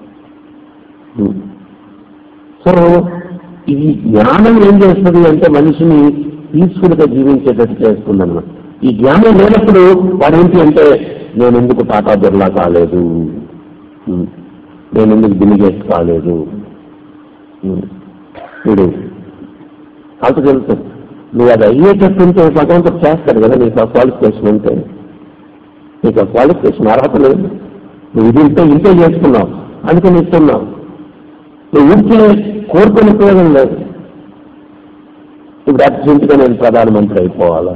సో ఈ జ్ఞానం ఏం చేస్తుంది అంటే మనిషిని పీస్ఫుల్ గా జీవించేటట్టు చేస్తుంది అన్నమాట ఈ జ్ఞానం లేనప్పుడు వాడు ఏంటి అంటే నేను ఎందుకు టాటా బిర్లా కాలేదు ఉమ్. నేను ఎందుకు బిలిగేట్స్ కాలేదు ఉమ్. వీడు కాదు తెలుసు నువ్వు అది అయ్యేటట్టు ఉంటే భగవంతుడు చేస్తాడు కదా నీకు ఆ క్వాలిఫికేషన్ ఉంటే నీకు ఆ క్వాలిఫికేషన్ అర్హత లేదు నువ్వు ఇది ఇంటే ఇంతే చేసుకున్నావు అందుకని ఇస్తున్నావు నువ్వు ఊరికే కోరుకునే ఉపయోగం లేదు ఇప్పుడు అర్జెంటుగా నేను ప్రధానమంత్రి అయిపోవాలా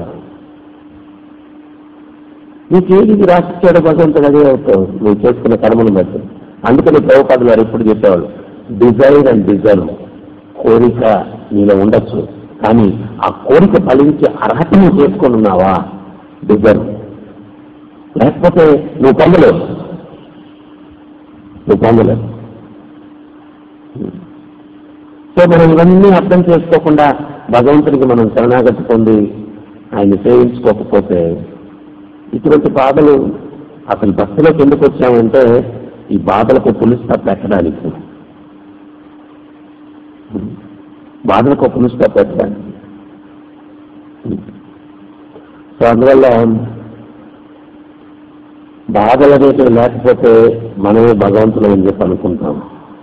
నీకేది రాసిచ్చాడో భగవంతుడు అదే అవుతావు నువ్వు చేసుకున్న కర్మను బట్టి అందుకని ప్రభుపాదులు గారు ఎప్పుడు చెప్పేవాళ్ళు డిజైర్ అండ్ డిజర్వ్ కోరిక నీలో ఉండొచ్చు కానీ ఆ కోరిక ఫలించే అర్హత నువ్వు చేసుకొని ఉన్నావా డిజర్వ్ లేకపోతే నువ్వు పొందలేవు నువ్వు పొందలేవు సో మనం ఇవన్నీ అర్థం చేసుకోకుండా భగవంతుడికి మనం శరణాగతి పొంది ఆయన్ని సేవించుకోకపోతే ఇటువంటి బాధలు అసలు భక్తిలోకి ఎందుకు వచ్చామంటే ఈ బాధలకు పులుస్తా పెట్టడానికి బాధలకు పులుస్తా పెట్టడానికి సో అందువల్ల బాధలు అనేవి లేకపోతే మనమే భగవంతులు అని చెప్పి అనుకుంటాం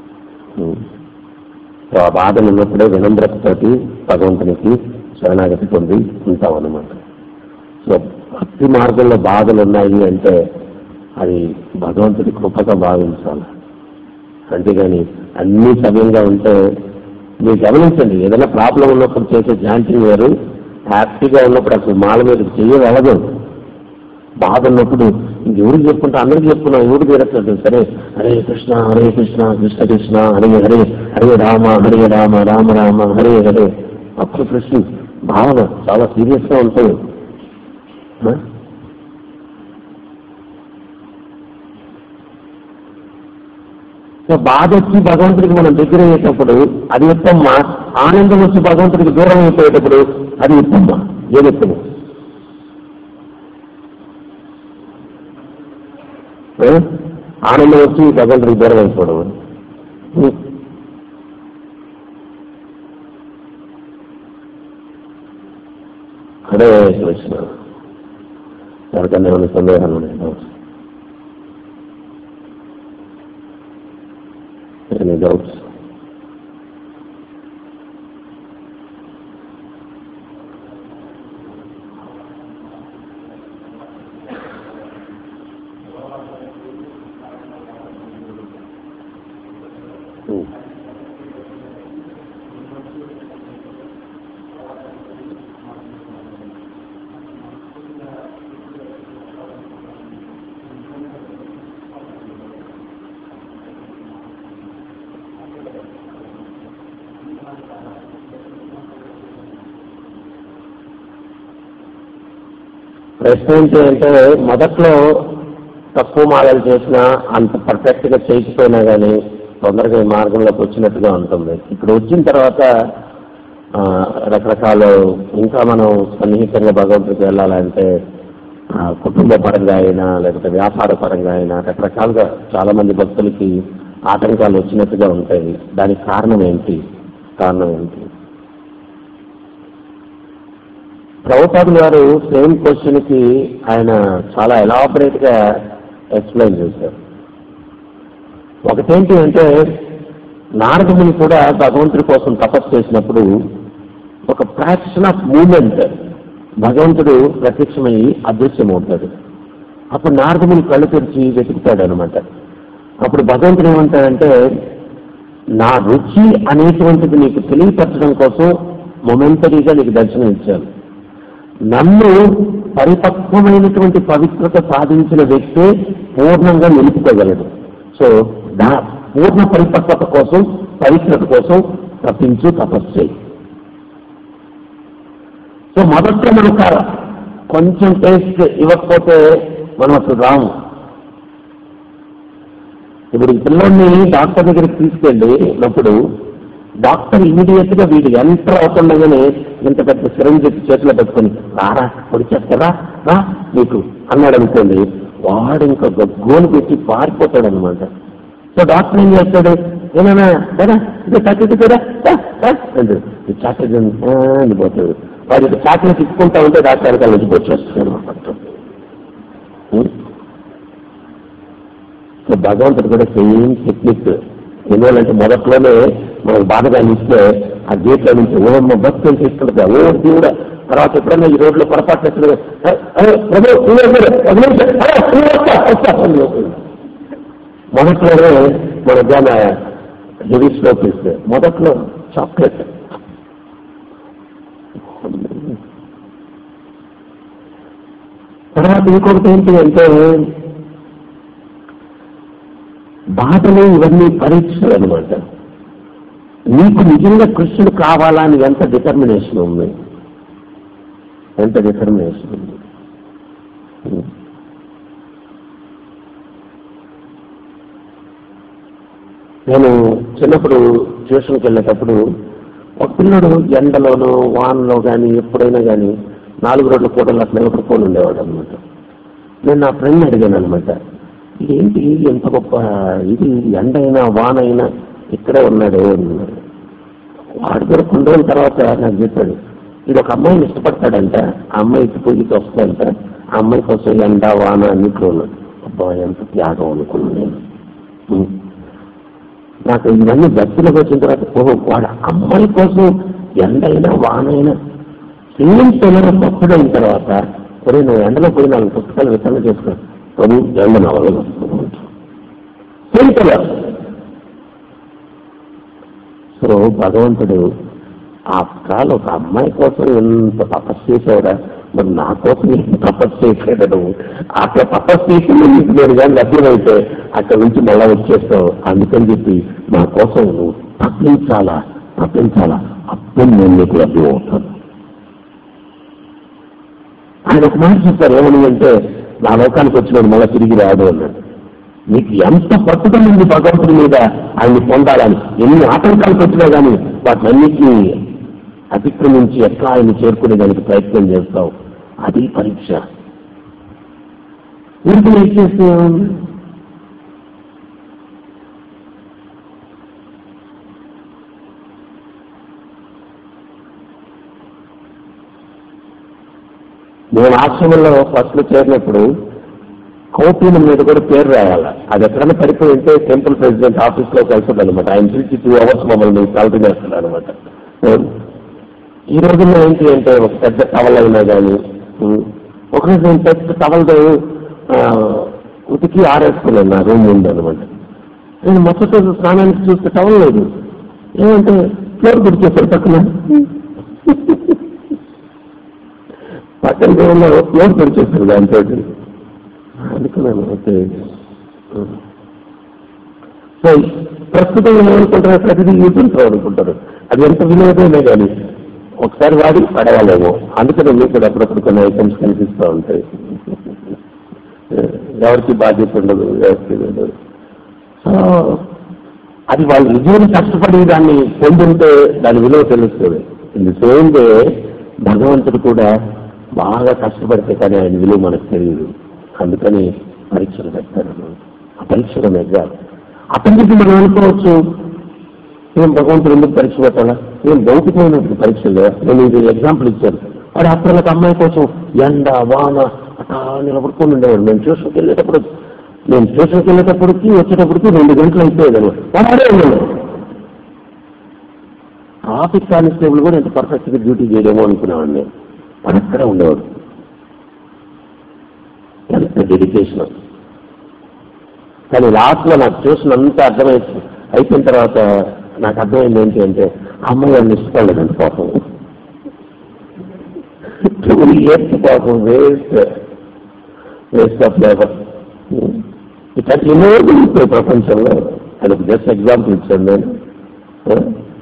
సో ఆ బాధలు ఉన్నప్పుడే వినమ్రతతోటి భగవంతునికి శరణాగతి పొంది ఉంటాం అన్నమాట సో భక్తి మార్గంలో బాధలు ఉన్నాయి అంటే అది భగవంతుడి కృపగా భావించాలి అంతేగాని అన్ని సవ్యంగా ఉంటే మీరు గమనించండి ఏదైనా ప్రాబ్లం ఉన్నప్పుడు చేసే జాంటింగ్ వేరు హ్యాపీగా ఉన్నప్పుడు అసలు మాల మీద చెయ్యగలదు బాధ ఉన్నప్పుడు ఇంకెవరికి చెప్పుకుంటా అందరికి చెప్పుకున్నాం ఎవరు తీరట్లేదు సరే హరే కృష్ణ హరే కృష్ణ కృష్ణ కృష్ణ హరే హరే హరే రామ హరే రామ రామ రామ హరే హరే అప్పుడు కృష్ణ భావన చాలా సీరియస్ గా ఉంటుంది ఆ? సో బాధ వచ్చి భగవంతుడికి మనం దగ్గర అయ్యేటప్పుడు అది ఉత్తమ్మ ఆనందం వచ్చి భగవంతుడికి దూరం అయిపోయేటప్పుడు అది ఉత్తమ్మ ఏది ఉత్తమం ఏ? ఆనందం వచ్చి భగవంతుడికి దూరం అయిపోవడం ఉం. హరే కృష్ణ ఎవరికన్నా ఏమైనా సందేహాలు ఉన్నాయి ఎనీ డౌట్స్ ప్రశ్న ఏంటి అంటే మొదట్లో తక్కువ మాలలు చేసినా అంత పర్ఫెక్ట్ గా చేయకపోయినా కానీ తొందరగా ఈ మార్గంలోకి వచ్చినట్టుగా ఉంటుంది ఇప్పుడు వచ్చిన తర్వాత ఆ, రకరకాల ఇంకా మనం సన్నిహితంగా భగవంతుడికి వెళ్ళాలంటే ఆ, కుటుంబ పరంగా అయినా లేకపోతే వ్యాపార పరంగా అయినా రకరకాలుగా చాలా మంది భక్తులకి ఆటంకాలు వచ్చినట్టుగా ఉంటాయి దానికి కారణం ఏంటి కారణం ఏంటి ప్రభుపాదులు గారు సేమ్ క్వశ్చన్ కి ఆయన చాలా ఎలాబరేట్ గా ఎక్స్ప్లెయిన్ చేశారు ఒకటేంటి అంటే నారదముని కూడా భగవంతుడి కోసం తపస్సు చేసినప్పుడు ఒక ఫ్రాక్షన్ ఆఫ్ మూమెంట్ భగవంతుడు ప్రత్యక్షమయ్యి అదృశ్యమవుతాడు అప్పుడు నారదముని కళ్ళు తెరిచి వెతుకుతాడు అనమాట అప్పుడు భగవంతుడు ఏమంటాడంటే నా రుచి అనేటువంటిది నీకు తెలియపరచడం కోసం మొమెంటరీగా నీకు దర్శనం ఇచ్చాను నన్ను పరిపక్వమైనటువంటి పవిత్రత సాధించిన వ్యక్తే పూర్ణంగా నిలుపుకోగలడు సో దా పూర్ణ పరిపక్వత కోసం పవిత్రత కోసం తప్పించు తపస్సు చేయి సో మొదట్లో మనకు ఆ కొంచెం టేస్ట్ ఇవ్వకపోతే మనం అసలు రాము ఇప్పుడు ఈ పిల్లోడిని డాక్టర్ దగ్గరికి తీసుకెళ్ళినప్పుడు డాక్టర్ ఇమీడియట్ గా వీడు ఎంటర్ అవుతుండగానే ఇంత పెద్ద సిరంజ్ చేతిలో పెట్టుకొని రారా పొడిచేస్తారా రా నీకు అన్నాడు అనుకోండి వాడు ఇంకా గగ్గోలు పెట్టి పారిపోతాడు అనమాట సో డాక్టర్ ఏం చేస్తాడు ఏమైనా కదా ఇది చాక్లెట్ కదా అంటాడు ఈ చాక్లెట్ అని పోతాడు వాడు చాక్లెట్ ఇచ్చుకుంటా ఉంటే డాక్టర్ వెనకాల నుంచి వచ్చేస్తాడు అనమాట సో భగవంతుడు కూడా సేమ్ టెక్నిక్ ఎందువల్లంటే మొదట్లోనే మనకు బాధగా ఇస్తే ఆ గేట్లో నుంచి ఓమ్మ భక్తులు తీసుకుంటా ఓ దేవుడా తర్వాత ఎప్పుడైనా ఈ రోడ్లో పొరపాటు చేస్తున్నా, "ఏ, ఏ, ప్రభు, నువ్వే మీరు, ఒక నిమిషం, ఏ, నువ్వు వస్తా, వస్తా" అని చెప్తుంది. మొదట్లోనే మన దాని హెవీ స్లోప్ ఇస్తే మొదట్లో చాక్లెట్ తర్వాత ఇంకొకటి ఏంటి అంటే బాధలు ఇవన్నీ పరీక్షలు అనమాట నీకు నిజంగా కృష్ణుడు కావాలా అని ఎంత డిటర్మినేషన్ ఉంది ఎంత డిటర్మినేషన్ ఉంది నేను చిన్నప్పుడు ట్యూషన్కి వెళ్ళేటప్పుడు ఒక పిల్లడు ఎండలోనో వానలో కానీ ఎప్పుడైనా కానీ నాలుగు రోడ్ల పూటలు అట్లా నిలబడుకొని ఉండేవాడు అనమాట నేను నా ఫ్రెండ్ అడిగాను అనమాట ఏంటి ఎంత గొప్ప ఇది ఎండ అయినా వాన అయినా ఇక్కడే ఉన్నాడు అన్నాడు వాడు కూడా కొన్ని రోజుల తర్వాత నాకు చెప్పాడు ఇది ఒక అమ్మాయిని ఇష్టపడతాడంట ఆ అమ్మాయి ఇటు పూజకి వస్తుందంట ఆ అమ్మాయి కోసం ఎండ వాన అన్నిట్లో ఉన్నాడు అబ్బా ఎంత త్యాగం అనుకున్నాను నేను ఉం. నాకు ఇవన్నీ భక్తులకు వచ్చిన తర్వాత ఓహో వాడు అమ్మాయి కోసం ఎండైనా వానైనా శ్రీమంతులైన భక్తుడైన తర్వాత ఒరే నువ్వు ఎండలో పోయి నాలుగు పుస్తకాలు విత్తనం చేసుకో ప్రభు ఎండ నా వల్ల వస్తుంది సింపుల్ సో భగవంతుడు ఆ కాలం ఒక అమ్మాయి కోసం ఎంత తపస్సు చేసావురా మరి నా కోసం ఎంత తపస్సు చేసాడు నువ్వు అక్కడ తపస్సు చేసి నీకు నేను కానీ లభ్యమైతే అక్కడ నుంచి మళ్ళా వచ్చేస్తావు అందుకని చెప్పి నా కోసం నువ్వు తప్పించాలా తప్పించాలా అప్పుడు నేను నీకు లభ్యం అవుతాను ఆయన ఒక మాట చెప్పారు ఏమని అంటే నా లోకానికి వచ్చినాడు మళ్ళీ తిరిగి రాడు అన్నాడు నీకు ఎంత పట్టుదల ఉంది భగవంతుడి మీద ఆయన్ని పొందాలని ఎన్ని ఆటంకాలకు వచ్చినా కానీ వాటినన్నిటినీ అతిక్రమించి ఎట్లా ఆయన చేరుకునే దానికి ప్రయత్నం చేస్తావు అది పరీక్ష ఊరికి ఏం చేస్తే ఏముంది? నేను ఆశ్రమంలో ఫస్ట్ లో చేరినప్పుడు కౌపీనం మీద కూడా పేరు రాయాలి అది ఎక్కడైనా పడిపోయి ఉంటే టెంపుల్ ప్రెసిడెంట్ ఆఫీస్ లో కలిసి అనమాట ఆయన పిలిచి టూ అవర్స్ మమ్మల్ని సాలరీ చేస్తాడు అనమాట ఈ రోజుల్లో ఏంటి అంటే ఒక పెద్ద టవల్ అయినా కానీ ఒకరోజు నేను పెద్ద టవల్తో ఉతికి ఆరేసుకున్నాను నా రూమ్ ముందు అనమాట నేను మొదటి రోజు స్నానానికి చూస్తే టవల్ లేదు ఏమంటే ఫ్లోర్ గుడిచేసారు పక్కన పక్కన దేవుల్లో ఫ్లోర్ గుడిచేసారు దాంతో అనుకున్నాను ఓకే సో ప్రస్తుతం ఏమనుకుంటారు ప్రతిదీ యూట్యూబ్ అనుకుంటారు అది ఎంత విలువైనా కానీ ఒకసారి వాడి పడవాలేమో అందుకని మీకు కూడా అప్పుడప్పుడు కొన్ని ఐటమ్స్ కనిపిస్తూ ఉంటాయి ఎవరికి బాధ్యత ఉండదు ఎవరికి ఉండదు సో అది వాళ్ళు నిజంగా కష్టపడి దాన్ని పొందుంటే దాని విలువ తెలుస్తుంది ఇది సేమ్ డే భగవంతుడు కూడా బాగా కష్టపడితే కానీ ఆయన విలువ మనకు తెలియదు అందుకని పరీక్షలు పెడతారు ఆ పరీక్షలు నెగ్గాలి అతనికి మనం అనుకోవచ్చు ఏం భగవంతుడు ఎందుకు పరీక్ష పెట్టాలా ఏం భౌతికమైనటువంటి పరీక్షలు నేను ఇది ఎగ్జాంపుల్ ఇచ్చాను వాడు అప్పుడలకు అమ్మాయి కోసం ఎండ వాన అట్లా నిలబడుకొని ఉండేవాడు మేము ట్యూషన్కి వెళ్ళేటప్పుడు నేను ట్యూషన్కి వెళ్ళేటప్పటికి వచ్చేటప్పటికి రెండు గంటలు అయిపోయేదాన్ని వాడు ఆడే ఉన్నాడు ట్రాఫిక్ కానిస్టేబుల్ కూడా ఇంత పర్ఫెక్ట్ గా డ్యూటీ చేయడేమో అనుకునేవాడిని నేను వాడు అక్కడే ఉండేవాడు ఎంత డెడికేషన్ కానీ లాస్ట్ లో నాకు ట్యూషన్ అంతా అర్థమైంది అయిపోయిన తర్వాత నాకు అర్థమైంది ఏంటి అంటే ఆ అమ్మాయి వాళ్ళని ఇష్టపడలేదండి పాపం టూ ఇయర్స్ పాపం వేస్ట్ వేస్ట్ ఆఫ్ లేబర్ ఇట్లాంటి ఎన్నో జరుగుతాయి ప్రపంచంలో అది జస్ట్ ఎగ్జాంపుల్ ఇచ్చాను నేను ఆ?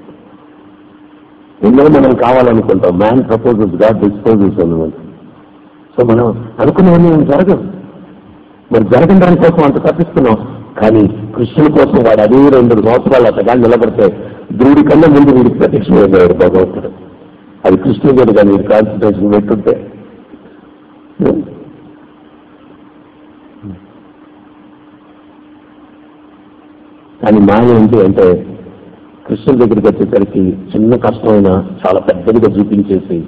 ఎన్నో మనం కావాలనుకుంటాం మ్యాన్ ప్రపోజల్స్ గాడ్ డిస్పోజల్స్ అన్నమాట సో మనం అనుకున్నవన్నీ జరగదు మరి జరగని దానికోసం అంత తప్పిస్తున్నాం కానీ కృష్ణుని కోసం వాడు అదే రెండు సంవత్సరాలు అతగా నిలబడితే దేవుడి కన్నా ముందు వీడికి ప్రత్యక్షమైపోయాడు భగవంతుడు అది కృష్ణుడు కానీ వీడి కాన్సన్ట్రేషన్ పెట్టుంటే కానీ మాయ ఏంటి అంటే కృష్ణుడి దగ్గరికి వచ్చేసరికి చిన్న కష్టమైన చాలా పెద్దదిగా చూపించేసి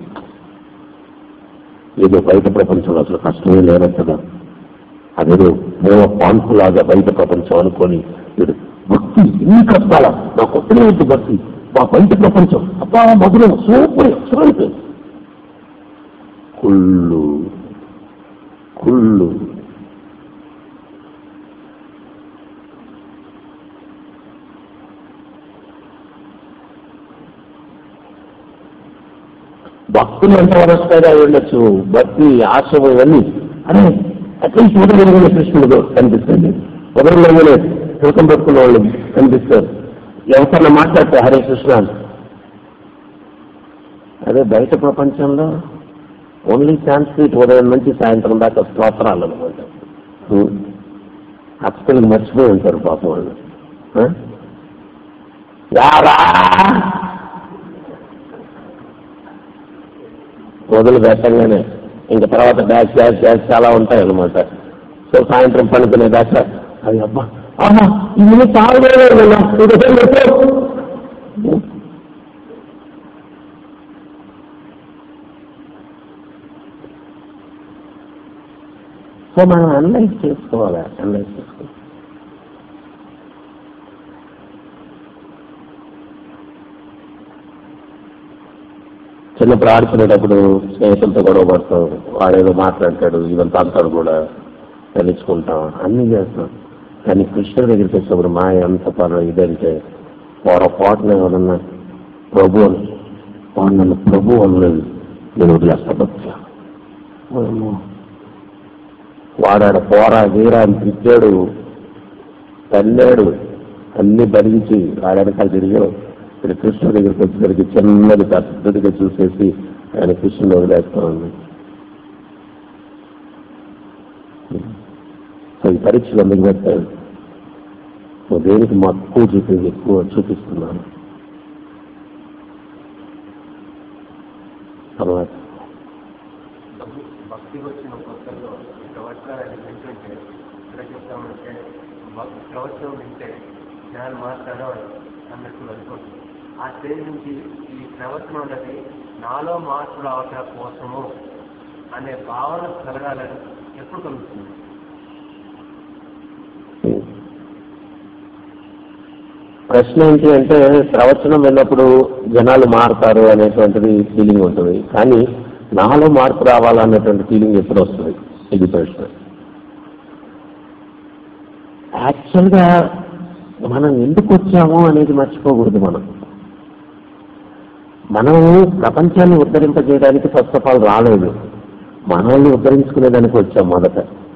ఏదో బయట ప్రపంచంలో అసలు కష్టమే లేనట్టుగా అదేదో మేము పాన్పులాగా బయట ప్రపంచం అనుకొని వీడు భక్తి ఇన్ని కష్టాల నా కొత్తనే ఉంది భక్తి మా బయట ప్రపంచం అబ్బా మధురం సూపర్ ఎక్సలెంట్ కుళ్ళు కుళ్ళు భక్తులు ఎంత వరస్తారో అయి ఉండొచ్చు భక్తి ఆశ్రమం ఇవన్నీ అరే అట్లీస్ట్ ఉదయం కృష్ణుడు కనిపిస్తుంది ఉదయంలోనే శుల్కం పెట్టుకున్న వాళ్ళు కనిపిస్తారు ఎవరికన్నా మాట్లాడితే హరే కృష్ణ అని. అదే బయట ప్రపంచంలో ఓన్లీ సాంస్క్రిట్ ఉదయం నుంచి సాయంత్రం దాకా స్తోత్రాలు అనమాట అక్కడికి మర్చిపోయి ఉంటారు పాపం వాళ్ళు ఆ? రారా మొదలు పెట్టంగానే ఇంకా తర్వాత బ్యాచ్ బ్యాచ్ బ్యాచ్ చాలా ఉంటాయి అన్నమాట సో సాయంత్రం పనుకునే దాకా అది అబ్బా ఆహా ఇది చాలా సో మనం అనలైజ్ చేసుకోవాలి అనలైజ్ చేసుకోవాలి చిన్నప్పుడు ఆడుకునేటప్పుడు స్నేహితులతో గొడవ పడతాం వాడేదో మాట్లాడతాడు ఇదంతా అంతాడు కూడా తెలుసుకుంటాం అన్ని చేస్తాం కానీ కృష్ణుడి దగ్గరికి వచ్చినప్పుడు మా ఎంత పని ఇదంటే పొరపాటున ఎవరన్నా ప్రభు అని వాడు నన్ను ప్రభు అనలేదు నేను వదిలేస్తా బతుకా వాడాడ పోరా వీరా అని తిట్టాడు తన్నాడు అన్ని భరించి వాడనకాల తిరిగాడు ఇక్కడ కృష్ణుడి దగ్గరికి వచ్చేసరికి చిన్నది పెద్దదిగా చూసేసి ఆయన కృష్ణుని వదిలేస్తా ఉంది సో ఈ పరీక్షలు ఎందుకు పెట్టాడు సో దేనికి మక్కువ చూపి ఎక్కువ చూపిస్తున్నాను తర్వాత భక్తి వచ్చిన కొత్తలో ప్రవచనాలు వింటుంటే ఎక్కడ చెప్తామంటే భక్- ప్రవచనం వింటే జ్ఞానం మాట్లాడడం అన్నట్టు అనుకుంటుంది ఆ స్టేజ్ నుంచి ఈ ప్రవచనం అన్నది నాలో మార్పు రావటం కోసము అనే భావన కలగాలని ఎప్పుడు కలుగుతుంది ప్రశ్న ఏంటి అంటే ప్రవచనం విన్నప్పుడు జనాలు మారుతారు అనేటువంటిది ఫీలింగ్ ఉంటుంది కానీ నాలో మార్పు రావాలనేటువంటి ఫీలింగ్ ఎప్పుడు వస్తుంది ఇది ప్రశ్న యాక్చువల్గా మనం ఎందుకు వచ్చాము అనేది మర్చిపోకూడదు మనం మనం ప్రపంచాన్ని ఉద్ధరింపజేయడానికి ఫస్ట్ ఆఫ్ ఆల్ రాలేదు మనల్ని ఉద్ధరించుకునేదానికి వచ్చాం మొదట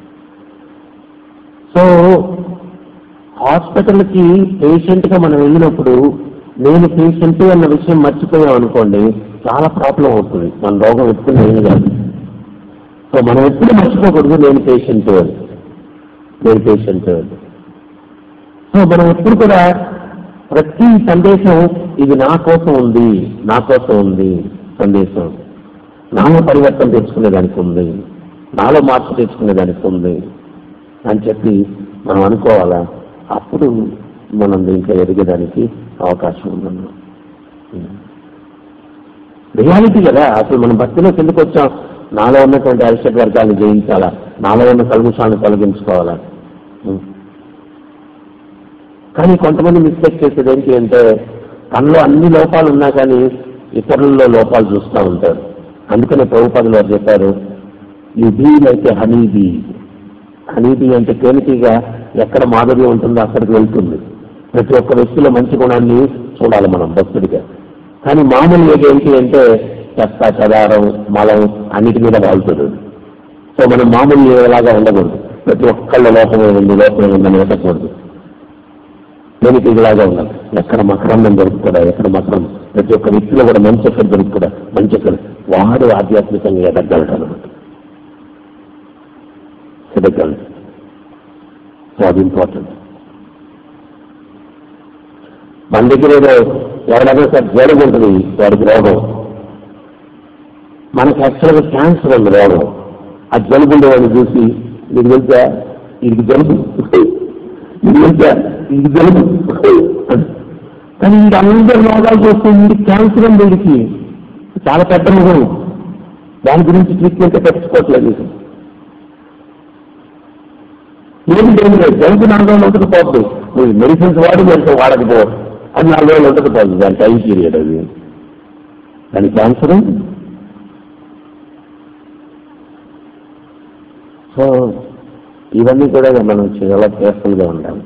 సో హాస్పిటల్కి పేషెంట్ గా మనం వెళ్ళినప్పుడు నేను పేషెంట్ అన్న విషయం మర్చిపోయాం అనుకోండి చాలా ప్రాబ్లం అవుతుంది మన రోగం ఎప్పుడు నేను కాదు సో మనం ఎప్పుడు మర్చిపోకూడదు నేను పేషెంట్ అని నేను పేషెంట్ అని సో మనం ఎప్పుడు కూడా ప్రతి సందేశం ఇది నా కోసం ఉంది నా కోసం ఉంది సందేశం నాలో పరివర్తన తెచ్చుకునేదానికి ఉంది నాలో మార్పు తెచ్చుకునేదానికి ఉంది అని చెప్పి మనం అనుకోవాలా అప్పుడు మనం దీంట్లో ఎదిగేదానికి అవకాశం ఉందన్నాం రియాలిటీ కదా అసలు మనం భక్తిలోకి ఎందుకు వచ్చాం నాలో ఉన్నటువంటి అరిషడ్ వర్గాన్ని జయించాలా నాలో ఉన్న కల్ముషాలను తొలగించుకోవాలా ఉం. కానీ కొంతమంది మిస్టేక్ చేసేది ఏంటి అంటే తనలో అన్ని లోపాలు ఉన్నా కానీ ఇతరులలో లోపాలు చూస్తూ ఉంటారు అందుకనే ప్రభుపదులు వారు చెప్పారు ఈ బీ అయితే హనీ బీ హనీ బీ అంటే తేనెటీగా ఎక్కడ మాధుర్యం ఉంటుందో అక్కడికి వెళ్తుంది ప్రతి ఒక్క వ్యక్తిలో మంచి గుణాన్ని చూడాలి మనం భక్తుడిగా కానీ మామూలు ఏది ఏంటి అంటే చెత్త చెదారం మలం అన్నిటి మీద వాళ్తుంది సో మనం మామూలు ఏలాగా ఉండకూడదు ప్రతి ఒక్కళ్ళ లోపమే ఉంది లోపమే ఉందని వెతకూడదు నేను ఇలాగా ఉన్నాను ఎక్కడ మకరందం దొరుకుతుందా ఎక్కడ మకరం ప్రతి ఒక్క వ్యక్తిలో కూడా మంచి ఎక్కడ దొరుకుతుందా మంచి ఎక్కడ వాడు ఆధ్యాత్మికంగా ఎదగలడు అనమాట ఎదగలడు సో అది ఇంపార్టెంట్ మన దగ్గర ఏదో ఎవరైనా సార్ జ్వరం ఉంటుంది వాడికి రోగం మనకి యాక్చువల్గా క్యాన్సర్ ఉంది రోగం ఆ జలుబు ఉండేవాడిని చూసి మీకు తెలుసా ఇది జలుబు ఇది తెలుసా ఇది జలుబు కానీ ఇది అందరి రోగాలు చూస్తే ఇది క్యాన్సర్ ఉంది వీడికి చాలా పెద్ద రోగం దాని గురించి ట్రీట్మెంట్ తెచ్చుకోవట్లేదు ఇది. ఏమి లేదు లేదు జలుబు నాలుగు రోజులు ఉంటుంది పోతుంది నువ్వు మెడిసిన్స్ వాడి మెడిసిన్ వాడకపో అది నాలుగు రోజులు ఉంటుంది పోతుంది దాని టైం పీరియడ్ అది దాని క్యాన్సర్ సో ఇవన్నీ కూడా మనం చాలా కేర్ఫుల్గా ఉండాలి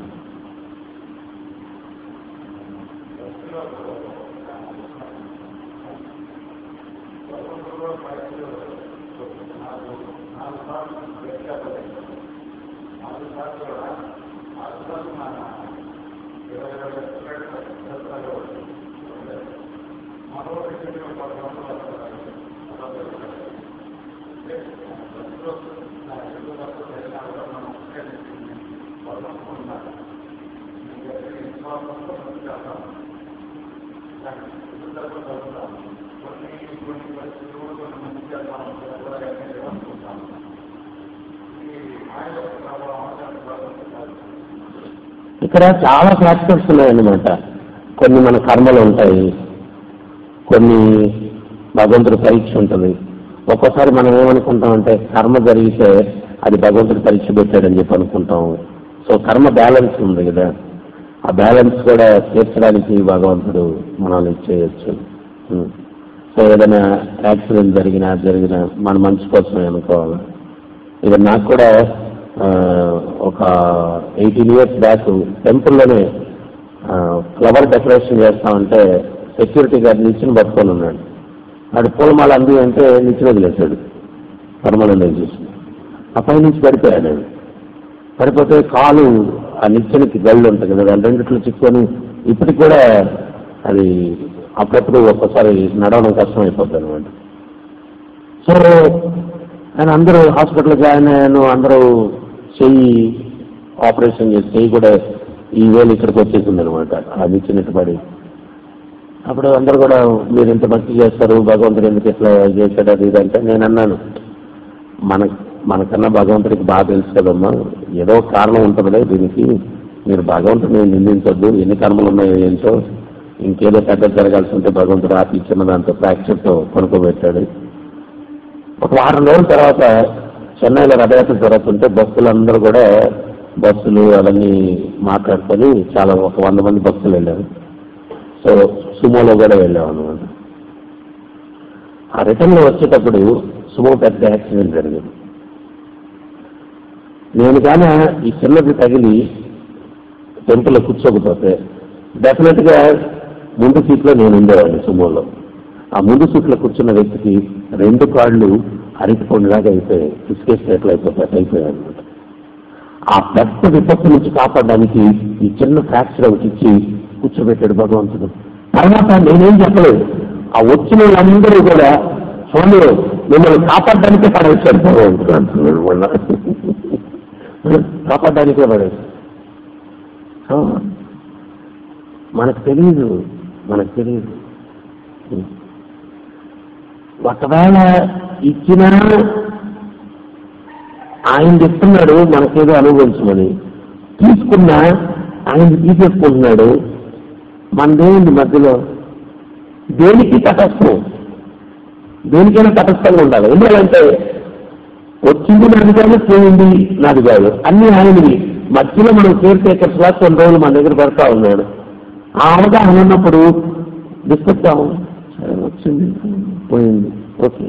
ఇక్కడ చాలా ఫ్యాక్టర్స్ ఉన్నాయన్నమాట కొన్ని మన కర్మలు ఉంటాయి కొన్ని భగవంతుడి పరీక్ష ఉంటుంది ఒక్కోసారి మనం ఏమనుకుంటామంటే కర్మ జరిగితే అది భగవంతుడు పరీక్ష పెట్టాడని చెప్పి అనుకుంటాం సో కర్మ బ్యాలెన్స్ ఉంది కదా ఆ బ్యాలెన్స్ కూడా తీర్చడానికి భగవంతుడు మనల్ని చేయొచ్చు ఉం. సో ఏదైనా యాక్సిడెంట్ జరిగినా జరిగినా మన మంచి కోసమే అనుకోవాలి ఇది నాకు కూడా ఆ, ఒక ఎయిటీన్ ఇయర్స్ బ్యాక్ టెంపుల్లోనే ఫ్లవర్ డెకరేషన్ చేస్తామంటే సెక్యూరిటీ గార్డ్ నిచ్చిన పట్టుకొని ఉన్నాడు వాడు పూలమాల అంది అంటే నిచ్చిన వదిలేశాడు పర్మనెంట్ చేసి ఆ పై నుంచి పడిపోయాడు ఆయన. పడిపోతే కాలు ఆ నిచ్చెనకి గళ్ళు ఉంటుంది కదా దాని రెండిట్లో చిక్కుకొని ఇప్పటికి కూడా అది అప్పుడప్పుడు ఒక్కసారి నడవడం కష్టం అయిపోద్ది అనమాట సో ఆయన అందరూ హాస్పిటల్ జాయిన్ అయ్యాను అందరూ చెయ్యి ఆపరేషన్ చేసి చెయ్యి కూడా ఈ వేలు ఇక్కడికి వచ్చేసింది అనమాట ఆ నిచ్చినట్టు పడి అప్పుడు అందరూ కూడా మీరు ఇంత భక్తి చేస్తారు భగవంతుడు ఎందుకు ఇట్లా చేశాడు అది ఇది అంటే నేను అన్నాను మన మనకన్నా భగవంతుడికి బాగా తెలుసు కదమ్మా ఏదో ఒక కారణం ఉంటుందిలే దీనికి మీరు భగవంతుడిని నిందించొద్దు ఎన్ని కర్మలు ఉన్నాయో ఏంటో ఇంకేదో పెద్ద జరగాల్సి ఉంటే భగవంతుడు ఆపి ఇచ్చిన దాంతో ఫ్రాక్చర్తో కొనుక్కోబెట్టాడు ఒక వారం రోజుల తర్వాత చెన్నైలో రథయాత్ర జరుగుతుంటే బస్సులందరూ కూడా బస్సులు అవన్నీ మాట్లాడుకొని చాలా ఒక వంద మంది బస్సులు వెళ్ళారు సో సుమోలో కూడా వెళ్ళాం అనమాట ఆ రిటర్న్లో వచ్చేటప్పుడు సుమో పెద్ద యాక్సిడెంట్ జరిగింది నేను కానీ ఈ చిన్నది తగిలి టెంపుల్లో కూర్చోకపోతే డెఫినెట్గా ముందు సీట్లో నేను ఉండేవాడిని సుమోలో ఆ ముందు సీట్లో కూర్చున్న వ్యక్తికి రెండు కాళ్ళు అరటిపండులాగా అయిపోయాయి ఇసుకేస్తే ఎట్లా అయిపోతాయి అయిపోయాయి అనమాట ఆ పెద్ద విపత్తు నుంచి కాపాడడానికి ఈ చిన్న ఫ్రాక్చర్ ఒకటి ఇచ్చి కూర్చోబెట్టాడు భగవంతుడు తర్వాత నేనేం చెప్పలేదు ఆ వచ్చిన వాళ్ళందరూ కూడా స్వామి మిమ్మల్ని కాపాడడానికే పడేశారు భగవంతుడు అంటున్నాడు వాళ్ళ కాపాడడానికే పడేశారు ఆ, మనకు తెలియదు మనకు తెలియదు ఒకవేళ ఇచ్చినా ఆయన చెప్తున్నాడు మనకేదో అనుభవించమని తీసుకున్నా ఆయన తీసేసుకుంటున్నాడు మనదేంది మధ్యలో దేనికి తటస్థం దేనికైనా తటస్థంగా ఉండాలి ఎందుకంటే వచ్చింది నాది కాదు పోయింది నాది కాదు అన్ని ఆయనవి మధ్యలో మనం కేర్ టేకర్స్ లా కొన్ని రోజులు మన దగ్గర పెడతా ఉన్నాడు ఆ అవగాహన ఉన్నప్పుడు డిస్కస్ అవ్వం సరే వచ్చింది పోయింది ఓకే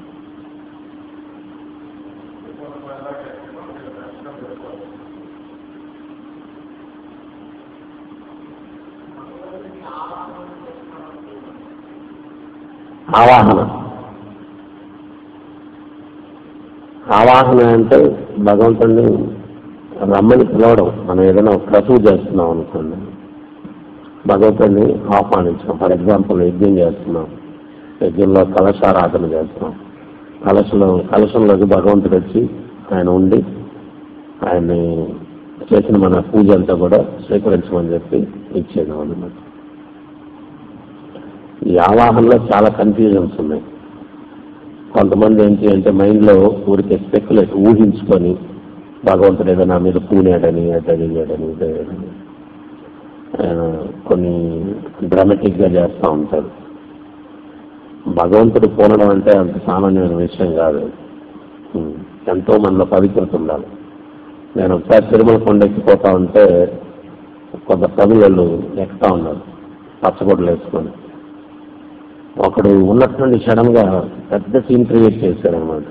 ఆవాహన ఆవాహన అంటే భగవంతుడిని రమ్మని పిలవడం మనం ఏదైనా ఒక క్రతువు చేస్తున్నాం అనుకోండి భగవంతుడిని ఆహ్వానించాం ఫర్ ఎగ్జాంపుల్ యజ్ఞం చేస్తున్నాం యజ్ఞంలో కలశారాధన చేస్తున్నాం కలశలో కలశంలోకి భగవంతుడు వచ్చి ఆయన ఉండి ఆయన్ని చేసిన మన పూజ అంతా కూడా స్వీకరించమని చెప్పి ఇచ్చేదాం అన్నమాట ఈ ఆవాహనలో చాలా కన్ఫ్యూజన్స్ ఉన్నాయి కొంతమంది ఏంటి అంటే మైండ్లో ఊరికే స్పెక్యులేట్ ఊహించుకొని భగవంతుడు ఏదో నా మీద పూనాడని అటడిగాడని ఇదయ్యాడని ఆయన కొన్ని డ్రామాటిక్గా చేస్తూ ఉంటారు భగవంతుడు పూనడం అంటే అంత సామాన్యమైన విషయం కాదు ఉం. ఎంతో మనలో పవిత్రత ఉండాలి నేను ఒకసారి తిరుమల కొండ ఎక్కిపోతా ఉంటే కొంత తమిళళ్ళు ఎక్కుతా ఉన్నారు పచ్చగొడ్లు వేసుకొని ఒకడు ఉన్నట్టుండి సడన్ గా పెద్ద సీన్ క్రియేట్ చేశారనమాట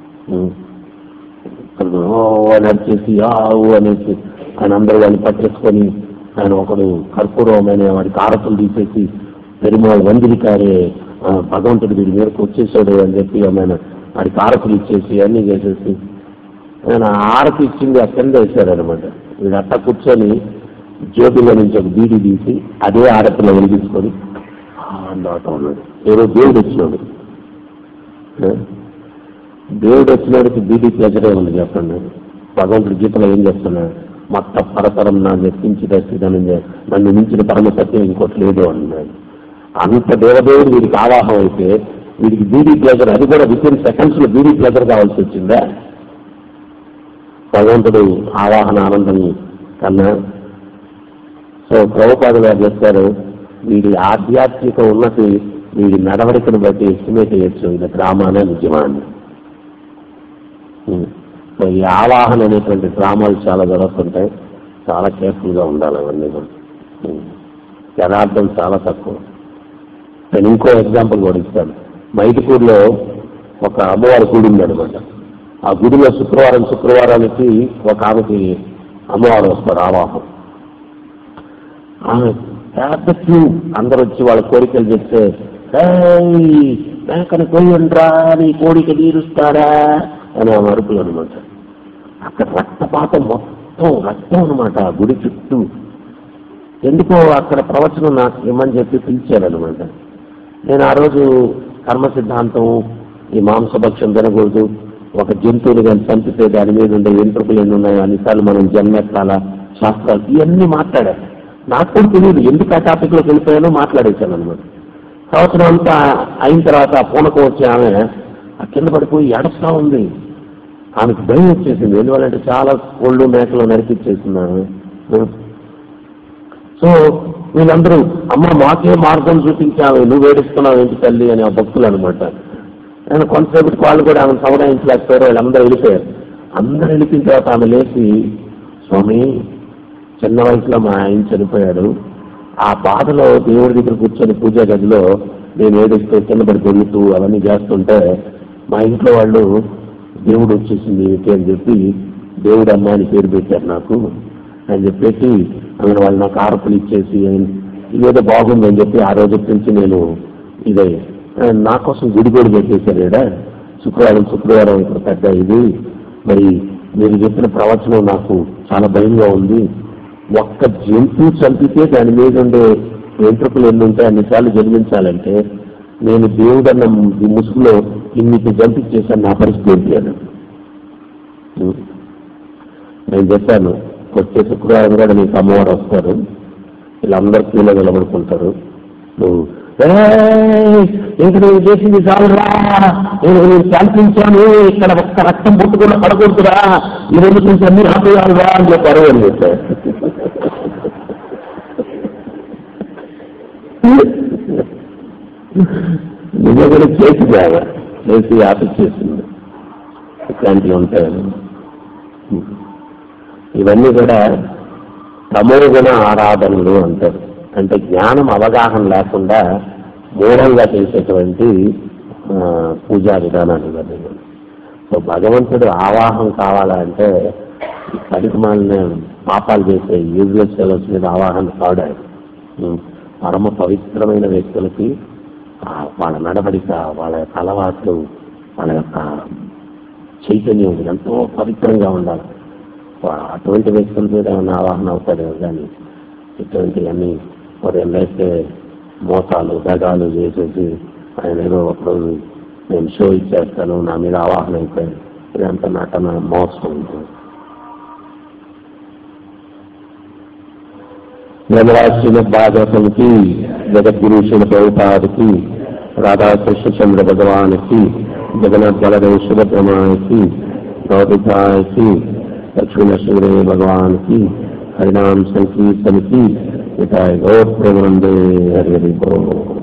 నడిచేసి ఆవు అనేసి ఆయన అందరూ వాడిని పట్టేసుకొని ఆయన ఒకడు కర్పూరం అనే వాడికి ఆరతులు తీసేసి పెరుమాళ వందిరికారే ఆ, భగవంతుడు వీడి మీదకి వచ్చేసాడు అని చెప్పి ఆయన వాడికి ఆరతులు ఇచ్చేసి అన్నీ చేసేసి ఆయన ఆరతి ఇచ్చింది ఆ కింద వేశారనమాట వీడు అట్ట కూర్చొని జ్యోతిలో నుంచి ఒక బీడీ తీసి అదే ఆరతిలో వెలిగించుకొని అందాట ఉన్నాడు ఏదో దేవుడు వచ్చినాడు ఏ? దేవుడు వచ్చినాడికి బీడీ ప్లెజరే ఉంది చెప్పండి భగవంతుడి గీతలో ఏం చెప్తున్నా మొత్త పరతరం నా మెప్పించి దర్శిదాన్ని నన్ను మించిన పరమ సత్యం ఇంకోటి లేదు అన్నాడు అంత దేవదేవుడు వీడికి ఆవాహం అయితే వీడికి బీడీ ప్లెజర్ అది కూడా విత్ ఇన్ సెకండ్స్ లో బీడీ ప్లెజర్ కావాల్సి వచ్చిందా భగవంతుడు ఆవాహన ఆనందం కన్నా సో ప్రభుపాద గారు చెప్తారు వీడి ఆధ్యాత్మిక ఉన్నతి వీడి నడవడికను బట్టి ఎస్టిమేట్ చేయొచ్చు ఇది డ్రామానే నిజమా అని ఉం. సో ఈ ఆవాహన అనేటువంటి డ్రామాలు చాలా జరుగుతుంటాయి చాలా కేర్ఫుల్ గా ఉండాలి అవన్నీ కూడా ఉం. యథార్థం చాలా తక్కువ నేను ఇంకో ఎగ్జాంపుల్ కూడా ఇస్తాను మైటిపూడిలో ఒక అమ్మవారి గుడి ఉందన్నమాట ఆ గుడిలో శుక్రవారం శుక్రవారానికి ఒక ఆమెకి అమ్మవారు వస్తారు ఆవాహం ఆమె పెద్ద క్యూ అందరు వచ్చి వాళ్ళ కోరికలు చెప్తే "ఏయ్, మేకని కొయ్యండ్రా నీ కోరిక తీరుస్తారా అని ఆమె అరుపులు అనమాట అక్కడ రక్తపాతం మొత్తం రక్తం అనమాట ఆ గుడి చుట్టూ ఎందుకో అక్కడ ప్రవచనం నాకు ఇమ్మని చెప్పి పిలిచారనమాట నేను ఆ రోజు కర్మ సిద్ధాంతం ఈ మాంసభక్షం తినకూడదు ఒక జంతువుని కానీ చంపితే దాని మీద ఉండే ఎంట్రుకలు ఎన్ని ఉన్నాయో అన్నిసార్లు మనం జన్మెత్తాల శాస్త్రాలు ఇవన్నీ మాట్లాడా నాకు కూడా తెలియదు ఎందుకు ఆ టాపిక్ లోకి వెళ్ళిపోయానో మాట్లాడేశాను అనమాట సంవత్సరం అంతా అయిన తర్వాత ఆ పూనకం వచ్చి ఆమె ఆ కింద పడిపోయి ఏడుస్తా ఉంది ఆమెకు భయం వచ్చేసింది ఎందువల్లంటే చాలా కోళ్ళు మేకలు నరికిచ్చేసింది ఆమె సో వీళ్ళందరూ అమ్మ మాకే మార్గం చూపించావు నువ్వు ఏడుస్తున్నావు ఏంటి తల్లి అని ఆ భక్తులు అనమాట నేను కొంతసేపటి వాళ్ళు కూడా ఆమెను సముదాయించలేకపోయారు వీళ్ళందరూ వెళ్ళిపోయారు అందరూ వెళ్ళిపోయిన తర్వాత ఆమె లేచి స్వామి చిన్న వయసులో మా ఆయన చనిపోయాడు ఆ బాధలో దేవుడి దగ్గర కూర్చొని పూజా గదిలో నేను ఏడుస్తూ కింద పడి పొరుగుతూ అవన్నీ చేస్తుంటే మా ఇంట్లో వాళ్ళు దేవుడు వచ్చేసింది ఏమిటి అని చెప్పి దేవుడు అమ్మ అని పేరు పెట్టారు నాకు అని చెప్పేసి ఆమె వాళ్ళు నాకు ఆరపులు ఇచ్చేసి ఇదేదో బాగుంది అని చెప్పి ఆ రోజు నుంచి నేను ఇదే ఆ, నా కోసం గుడి కూడా పెట్టేశారు ఈడ శుక్రవారం శుక్రవారం ఇక్కడ పెద్ద ఇది మరి మీరు చెప్పిన ప్రవచనం నాకు చాలా భయంగా ఉంది ఒక్క జంతువు చంపితే దాని మీద ఉండే వెంట్రుకలు ఎన్ని ఉంటాయి అన్నిసార్లు జన్మించాలంటే నేను దేవుడు అన్న ముసుగులో ఇన్నికి జంపించేసాను నా పరిస్థితి ఏంటి అని ఉం. నేను చెప్పాను వచ్చే శుక్రవారం కూడా నీకు అమ్మవారు వస్తారు వీళ్ళందరూ క్యూలో నిలబడుకుంటారు నువ్వు "ఏయ్, ఇంక నేను చేసింది చాలురా నేను నేను కల్పించాను ఇక్కడ ఒక్క రక్తం పుట్టు కూడా పడకూడదురా ఈ రెండు కొంచెం అన్ని ఆపేయాలిరా అని చెప్పారు అని చెప్పారు నిజంగా కూడా చేసి బాగా చేసి ఆపిచ్చేసింది ఇట్లాంటివి ఉంటాయని ఇవన్నీ కూడా తమోగుణ ఆరాధనలు అంటారు అంటే జ్ఞానం అవగాహన లేకుండా మూఢంగా చేసేటువంటి ఆ, పూజా విధానాలు ఇవన్నీ కూడా. సో భగవంతుడు ఆవాహం కావాలంటే ఈ పరిమాణ పాపాలు చేసే యూజ్లెస్ ఫెలోస్ మీద ఆవాహన కాడు ఆయన. ఉం. పరమ పవిత్రమైన వ్యక్తులకి ఆ, వాళ్ళ నడవడిక వాళ్ళ యొక్క అలవాట్లు వాళ్ళ యొక్క చైతన్యం ఎంతో పవిత్రంగా ఉండాలి వా- అటువంటి వ్యక్తుల మీద ఏమైనా ఆవాహన అవుతాడేమో కానీ ఇటువంటివన్నీ ఉదయం లేస్తే మోసాలు దగాలు చేసేసి ఆయన ఏదో ఒకరోజు నేను షో ఇచ్చేస్తాను నా మీద ఆవాహన అయిపోయాను ఇదంతా నటన మోసం ఉంటుంది నవరాశ్రీల భాగవతంకి జగద్గురు శిల ప్రభుపాదికి రాధాకృష్ణ చంద్ర భగవానికి జగన్నాథ్ బలదేవ సుభద్రమానికి గౌరికాయకి లక్ష్మీ శ్రీ భగవానికి హరినామ సంకీర్తనకి ఇటాయి గౌర్ ప్రేమందే హరి హరి గో